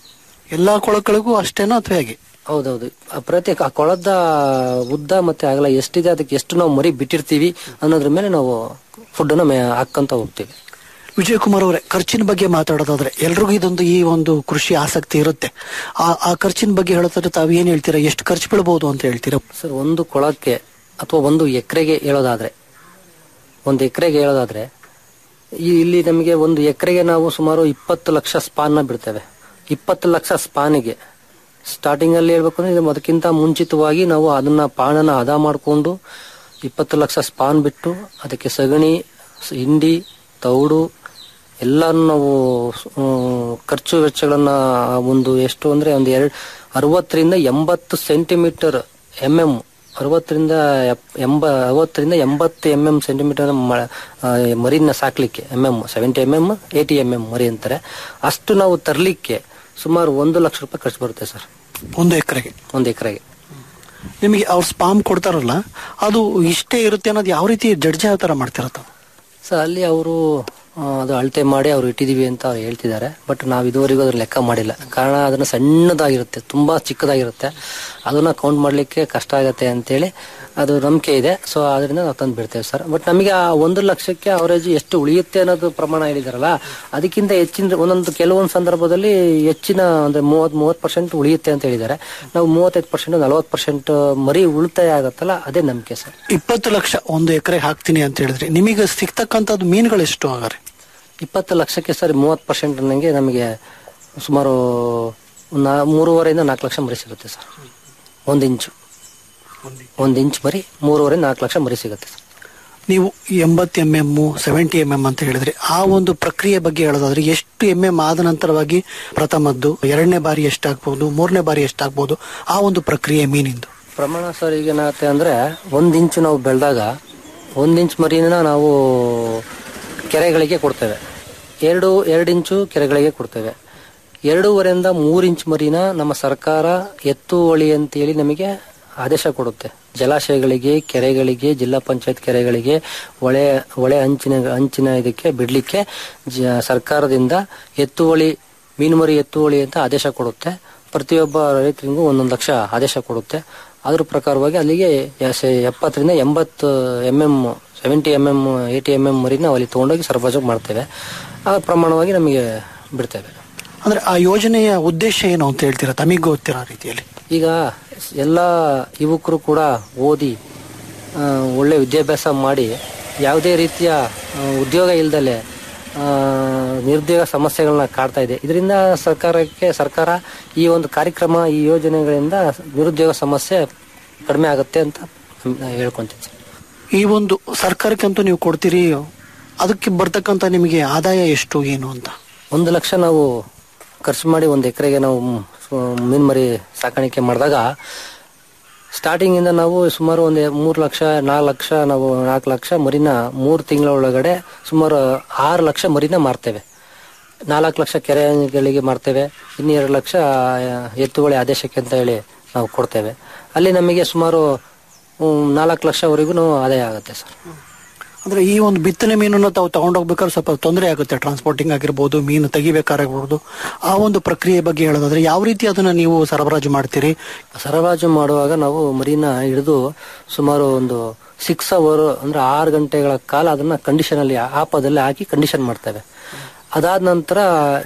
ಎಲ್ಲಾ ಕೊಳಗಳಿಗೂ ಅಷ್ಟೇನೋ ಅಥವಾ ಹೇಗೆ ಹೌದೌದು ಆ ಪ್ರತಿ ಆ ಕೊಳದ ಉದ್ದ ಮತ್ತೆ ಅಗಲ ಎಷ್ಟಿದೆ ಅದಕ್ಕೆ ಎಷ್ಟು ನಾವು ಮರಿ ಬಿಟ್ಟಿರ್ತೀವಿ ಅನ್ನೋದ್ರ ಮೇಲೆ ನಾವು ಫುಡ್ ಹಾಕಂತ ಹೋಗ್ತೀವಿ ವಿಜಯ್ ಕುಮಾರ್ ಅವರೇ ಖರ್ಚಿನ ಬಗ್ಗೆ ಮಾತಾಡೋದಾದ್ರೆ ಎಲ್ರಿಗೂ ಇದೊಂದು ಈ ಒಂದು ಕೃಷಿ ಆಸಕ್ತಿ ಇರುತ್ತೆ ಆ ಆ ಖರ್ಚಿನ ಬಗ್ಗೆ ಹೇಳೋದಾದ್ರೆ ತಾವು ಏನ್ ಹೇಳ್ತೀರಾ ಎಷ್ಟು ಖರ್ಚು ಬೀಳ್ಬಹುದು ಅಂತ ಹೇಳ್ತೀರಾ ಸರ್ ಒಂದು ಕೊಳಕ್ಕೆ ಅಥವಾ ಒಂದು ಎಕರೆಗೆ ಹೇಳೋದಾದ್ರೆ ಒಂದು ಎಕರೆಗೆ ಹೇಳೋದಾದ್ರೆ ಈ ಇಲ್ಲಿ ನಮಗೆ ಒಂದು ಎಕರೆಗೆ ನಾವು ಸುಮಾರು ಇಪ್ಪತ್ತು ಲಕ್ಷ ಸ್ಪಾನ್ನ ಬಿಡ್ತೇವೆ ಇಪ್ಪತ್ತು ಲಕ್ಷ ಸ್ಪಾನಿಗೆ ಸ್ಟಾರ್ಟಿಂಗ್ ಅಲ್ಲಿ ಹೇಳ್ಬೇಕು ಅಂದ್ರೆ ಇದು ಅದಕ್ಕಿಂತ ಮುಂಚಿತವಾಗಿ ನಾವು ಅದನ್ನ ಪಾಣನ ಹದ ಮಾಡಿಕೊಂಡು ಇಪ್ಪತ್ತು ಲಕ್ಷ ಸ್ಪಾನ್ ಬಿಟ್ಟು ಅದಕ್ಕೆ ಸಗಣಿ ಸ- ಹಿಂಡಿ ತೌಡು ಎಲ್ಲಾನು ನಾವು ಆ, ಖರ್ಚು ವೆಚ್ಚಗಳನ್ನ ಒಂದು ಎಷ್ಟು ಅಂದ್ರೆ ಒಂದು ಎರಡು ಅರವತ್ತರಿಂದ ಎಂಬತ್ತು ಸೆಂಟಿಮೀಟರ್ ಎಂ ಎಂ ಅರವತ್ತರಿಂದ ಎಪ್- ಎಂಬ ಅರವತ್ತರಿಂದ ಎಂಬತ್ತು ಎಂ ಎಂ ಸೆಂಟಿಮೀಟರ್ ಮರಿನ ಸಾಕ್ಲಿಕ್ಕೆ M M seventy M M eighty M M ಮರಿ ಅಂತಾರೆ ಅಷ್ಟು ನಾವು ತರಲಿಕ್ಕೆ ಸುಮಾರು ಒಂದು ಲಕ್ಷ ರೂಪಾಯಿ ಖರ್ಚು ಬರುತ್ತೆ ಸರ್ ಒಂದು ಎಕರೆಗೆ ಒಂದು ಎಕರೆಗೆ ನಿಮಗೆ ಅವ್ರು ಸ್ಪಾಮ್ ಕೊಡ್ತಾರಲ್ಲ ಅದು ಇಷ್ಟೇ ಇರುತ್ತೆ ಅನ್ನೋದು ಯಾವ ರೀತಿ ಜಡ್ಜ್ ಯಾವ ತರ ಮಾಡ್ತಿರತ್ತ ಸರ್ ಅಲ್ಲಿ ಅವರು ಅದು ಅಳತೆ ಮಾಡಿ ಅವ್ರು ಇಟ್ಟಿದೀವಿ ಅಂತ ಅವ್ರು ಹೇಳ್ತಿದ್ದಾರೆ ಬಟ್ ನಾವು ಇದುವರೆಗೂ ಅದ್ರ ಲೆಕ್ಕ ಮಾಡಿಲ್ಲ ಕಾರಣ ಅದನ್ನ ಸಣ್ಣದಾಗಿರುತ್ತೆ ತುಂಬಾ ಚಿಕ್ಕದಾಗಿರುತ್ತೆ ಅದನ್ನ ಕೌಂಟ್ ಮಾಡ್ಲಿಕ್ಕೆ ಕಷ್ಟ ಆಗತ್ತೆ ಅಂತೇಳಿ ಅದು ನಂಬಿಕೆ ಇದೆ ಸೊ ಅದರಿಂದ ನಾವು ತಂದು ಬಿಡ್ತೇವೆ ಸರ್ ಬಟ್ ನಮಗೆ ಆ ಒಂದು ಲಕ್ಷಕ್ಕೆ ಅವರೇಜ್ ಎಷ್ಟು ಉಳಿಯುತ್ತೆ ಅನ್ನೋದು ಪ್ರಮಾಣ ಹೇಳಿದಾರಲ್ಲ ಅದಕ್ಕಿಂತ ಹೆಚ್ಚಿನ ಒಂದೊಂದು ಕೆಲವೊಂದು ಸಂದರ್ಭದಲ್ಲಿ ಹೆಚ್ಚಿನ ಅಂದ್ರೆ ಮೂವತ್ ಮೂವತ್ ಪರ್ಸೆಂಟ್ ಉಳಿಯುತ್ತೆ ಅಂತ ಹೇಳಿದ್ದಾರೆ ನಾವು ಮೂವತ್ತೈದು ಪರ್ಸೆಂಟ್ ನಲವತ್ತು ಪರ್ಸೆಂಟ್ ಮರಿ ಉಳಿತಾಯ ಆಗತ್ತಲ್ಲ ಅದೇ ನಂಬಿಕೆ ಸರ್ ಇಪ್ಪತ್ತು ಲಕ್ಷ ಒಂದು ಎಕರೆ ಹಾಕ್ತೀನಿ ಅಂತ ಹೇಳಿದ್ರಿ ನಿಮಗೆ ಸಿಗ್ತಕ್ಕಂಥದ್ದು ಮೀನುಗಳು ಎಷ್ಟು ಹಾಗಾರೆ ಇಪ್ಪತ್ತು ಲಕ್ಷಕ್ಕೆ ಸರ್ ಮೂವತ್ತು ಪರ್ಸೆಂಟ್ ನನಗೆ ನಮಗೆ ಸುಮಾರು ನಾ ಮೂರುವರೆಯಿಂದ ನಾಲ್ಕು ಲಕ್ಷ ಮರಿ ಸಿಗುತ್ತೆ ಸರ್ ಒಂದು ಇಂಚು ಒಂದು ಇಂಚ್ ಮರಿ ಮೂರುವರೆ ನಾಲ್ಕು ಲಕ್ಷ ಮರಿ ಸಿಗುತ್ತೆ ಸರ್ ನೀವು ಎಂಬತ್ತು M M seventy M M ಅಂತ ಹೇಳಿದ್ರಿ ಆ ಒಂದು ಪ್ರಕ್ರಿಯೆ ಬಗ್ಗೆ ಹೇಳೋದಾದ್ರೆ ಎಷ್ಟು ಎಂ ಎಂ ಆದ ನಂತರವಾಗಿ ಪ್ರಥಮದ್ದು ಎರಡನೇ ಬಾರಿ ಎಷ್ಟಾಗ್ಬೋದು ಮೂರನೇ ಬಾರಿ ಎಷ್ಟಾಗ್ಬೋದು ಆ ಒಂದು ಪ್ರಕ್ರಿಯೆ ಮೀನಿಂದು ಪ್ರಮಾಣ ಸರ್ ಈಗ ಏನಾಗುತ್ತೆ ಅಂದ್ರೆ ಒಂದು ಇಂಚು ನಾವು ಬೆಳೆದಾಗ ಒಂದು ಇಂಚ್ ಮರಿನ ನಾವು ಕೆರೆಗಳಿಗೆ ಕೊಡ್ತೇವೆ ಎರಡು ಎರಡು ಇಂಚು ಕೆರೆಗಳಿಗೆ ಕೊಡ್ತೇವೆ ಎರಡೂವರೆಯಿಂದ ಮೂರು ಇಂಚ್ ಮರಿನ ನಮ್ಮ ಸರ್ಕಾರ ಎತ್ತುವಳಿ ಅಂತೇಳಿ ನಮಗೆ ಆದೇಶ ಕೊಡುತ್ತೆ ಜಲಾಶಯಗಳಿಗೆ ಕೆರೆಗಳಿಗೆ ಜಿಲ್ಲಾ ಪಂಚಾಯತ್ ಕೆರೆಗಳಿಗೆ ಹೊಳೆ ಹೊಳೆ ಅಂಚಿನ ಅಂಚಿನ ಇದಕ್ಕೆ ಬಿಡ್ಲಿಕ್ಕೆ ಜ ಸರ್ಕಾರದಿಂದ ಎತ್ತುವಳಿ ಮೀನುಮರಿ ಎತ್ತುವಳಿ ಅಂತ ಆದೇಶ ಕೊಡುತ್ತೆ ಪ್ರತಿಯೊಬ್ಬ ರೈತರಿಗೂ ಒಂದೊಂದು ಲಕ್ಷ ಆದೇಶ ಕೊಡುತ್ತೆ ಅದ್ರ ಪ್ರಕಾರವಾಗಿ ಅಲ್ಲಿಗೆ ಎಸ್- ಎಪ್ಪತ್ತರಿಂದ ಎಂಬತ್ತು M M seventy M M eighty M M ಮರಿನ ಅಲ್ಲಿ ತಗೊಂಡೋಗಿ ಸರಬರಾಜು ಮಾಡ್ತೇವೆ ಆ ಪ್ರಮಾಣವಾಗಿ ನಮಗೆ ಬಿಡ್ತೇವೆ ಅಂದ್ರೆ ಆ ಯೋಜನೆಯ ಉದ್ದೇಶ ಏನು ಅಂತ ಹೇಳ್ತೀರಾ ತಮಗೆ ಗೊತ್ತಿರೋ ರೀತಿಯಲ್ಲಿ ಈಗ ಎಲ್ಲ ಯುವಕರು ಕೂಡ ಓದಿ ಆ, ಒಳ್ಳೆ ವಿದ್ಯಾಭ್ಯಾಸ ಮಾಡಿ ಯಾವುದೇ ರೀತಿಯ ಆ, ಉದ್ಯೋಗ ಇಲ್ದಲೆ ಆ, ನಿರುದ್ಯೋಗ ಸಮಸ್ಯೆಗಳನ್ನ ಕಾಡ್ತಾ ಇದೆ ಇದರಿಂದ ಸರ್ಕಾರಕ್ಕೆ ಸರ್ಕಾರ ಈ ಒಂದು ಕಾರ್ಯಕ್ರಮ ಈ ಯೋಜನೆಗಳಿಂದ ನಿರುದ್ಯೋಗ ಸಮಸ್ಯೆ ಕಡಿಮೆ ಆಗುತ್ತೆ ಅಂತ ಹೇಳ್ಕೊಂತೀನಿ ಸರ್. ಈ ಒಂದು ಸರ್ಕಾರಕ್ಕಂತೂ ನೀವು ಕೊಡ್ತೀರಿ ಅದಕ್ಕೆ ಬರ್ತಕ್ಕಂಥ ನಿಮಗೆ ಆದಾಯ ಎಷ್ಟು ಏನು ಅಂತ ಒಂದು ಲಕ್ಷ ನಾವು ಖರ್ಚು ಮಾಡಿ ಒಂದು ಎಕರೆಗೆ ನಾವು ಮೀನುಮರಿ ಸಾಕಾಣಿಕೆ ಮಾಡಿದಾಗ ಸ್ಟಾರ್ಟಿಂಗ್ ಇಂದ ನಾವು ಸುಮಾರು ಒಂದು ಮೂರು ಲಕ್ಷ ನಾಲ್ಕು ಲಕ್ಷ ನಾವು ನಾಲ್ಕು ಲಕ್ಷ ಮರಿನ ಮೂರು ತಿಂಗಳ ಒಳಗಡೆ ಸುಮಾರು ಆರು ಲಕ್ಷ ಮರಿನ ಮಾರ್ತೇವೆ ನಾಲ್ಕು ಲಕ್ಷ ಕೆರೆಗಳಿಗೆ ಮಾರ್ತೇವೆ ಇನ್ನು ಎರಡು ಲಕ್ಷ ಆ, ಎತ್ತುವಳಿ ಆದೇಶಕ್ಕೆ ಅಂತ ಹೇಳಿ ನಾವು ಕೊಡ್ತೇವೆ ಅಲ್ಲಿ ನಮಗೆ ಸುಮಾರು ಹ್ಮ್, ನಾಲ್ಕು ಲಕ್ಷವರೆಗೂ ಆದಾಯ ಆಗುತ್ತೆ ಸರ್ ಅಂದ್ರೆ ಈ ಒಂದು ಬಿತ್ತನೆ ಮೀನನ್ನು ತಾವು ತಗೊಂಡೋಗ್ಬೇಕಾದ್ರೆ ಸ್ವಲ್ಪ ತೊಂದರೆ ಆಗುತ್ತೆ ಟ್ರಾನ್ಸ್ಪೋರ್ಟಿಂಗ್ ಆಗಿರ್ಬೋದು ಮೀನು ತೆಗಿಬೇಕಾಗಿರ್ಬೋದು ಆ ಒಂದು ಪ್ರಕ್ರಿಯೆ ಬಗ್ಗೆ ಹೇಳೋದಾದ್ರೆ ಯಾವ ರೀತಿ ಅದನ್ನ ನೀವು ಸರಬರಾಜು ಮಾಡ್ತೀರಿ ಸರಬರಾಜು ಮಾಡುವಾಗ ನಾವು ಮರಿನ ಹಿಡಿದು ಸುಮಾರು ಒಂದು ಸಿಕ್ಸ್ ಅವರ್ ಅಂದ್ರೆ ಆರು ಗಂಟೆಗಳ ಕಾಲ ಅದನ್ನ ಕಂಡೀಷನ್ ಅಲ್ಲಿ ಆಪದಲ್ಲಿ ಹಾಕಿ ಕಂಡೀಷನ್ ಮಾಡ್ತೇವೆ ಅದಾದ ನಂತರ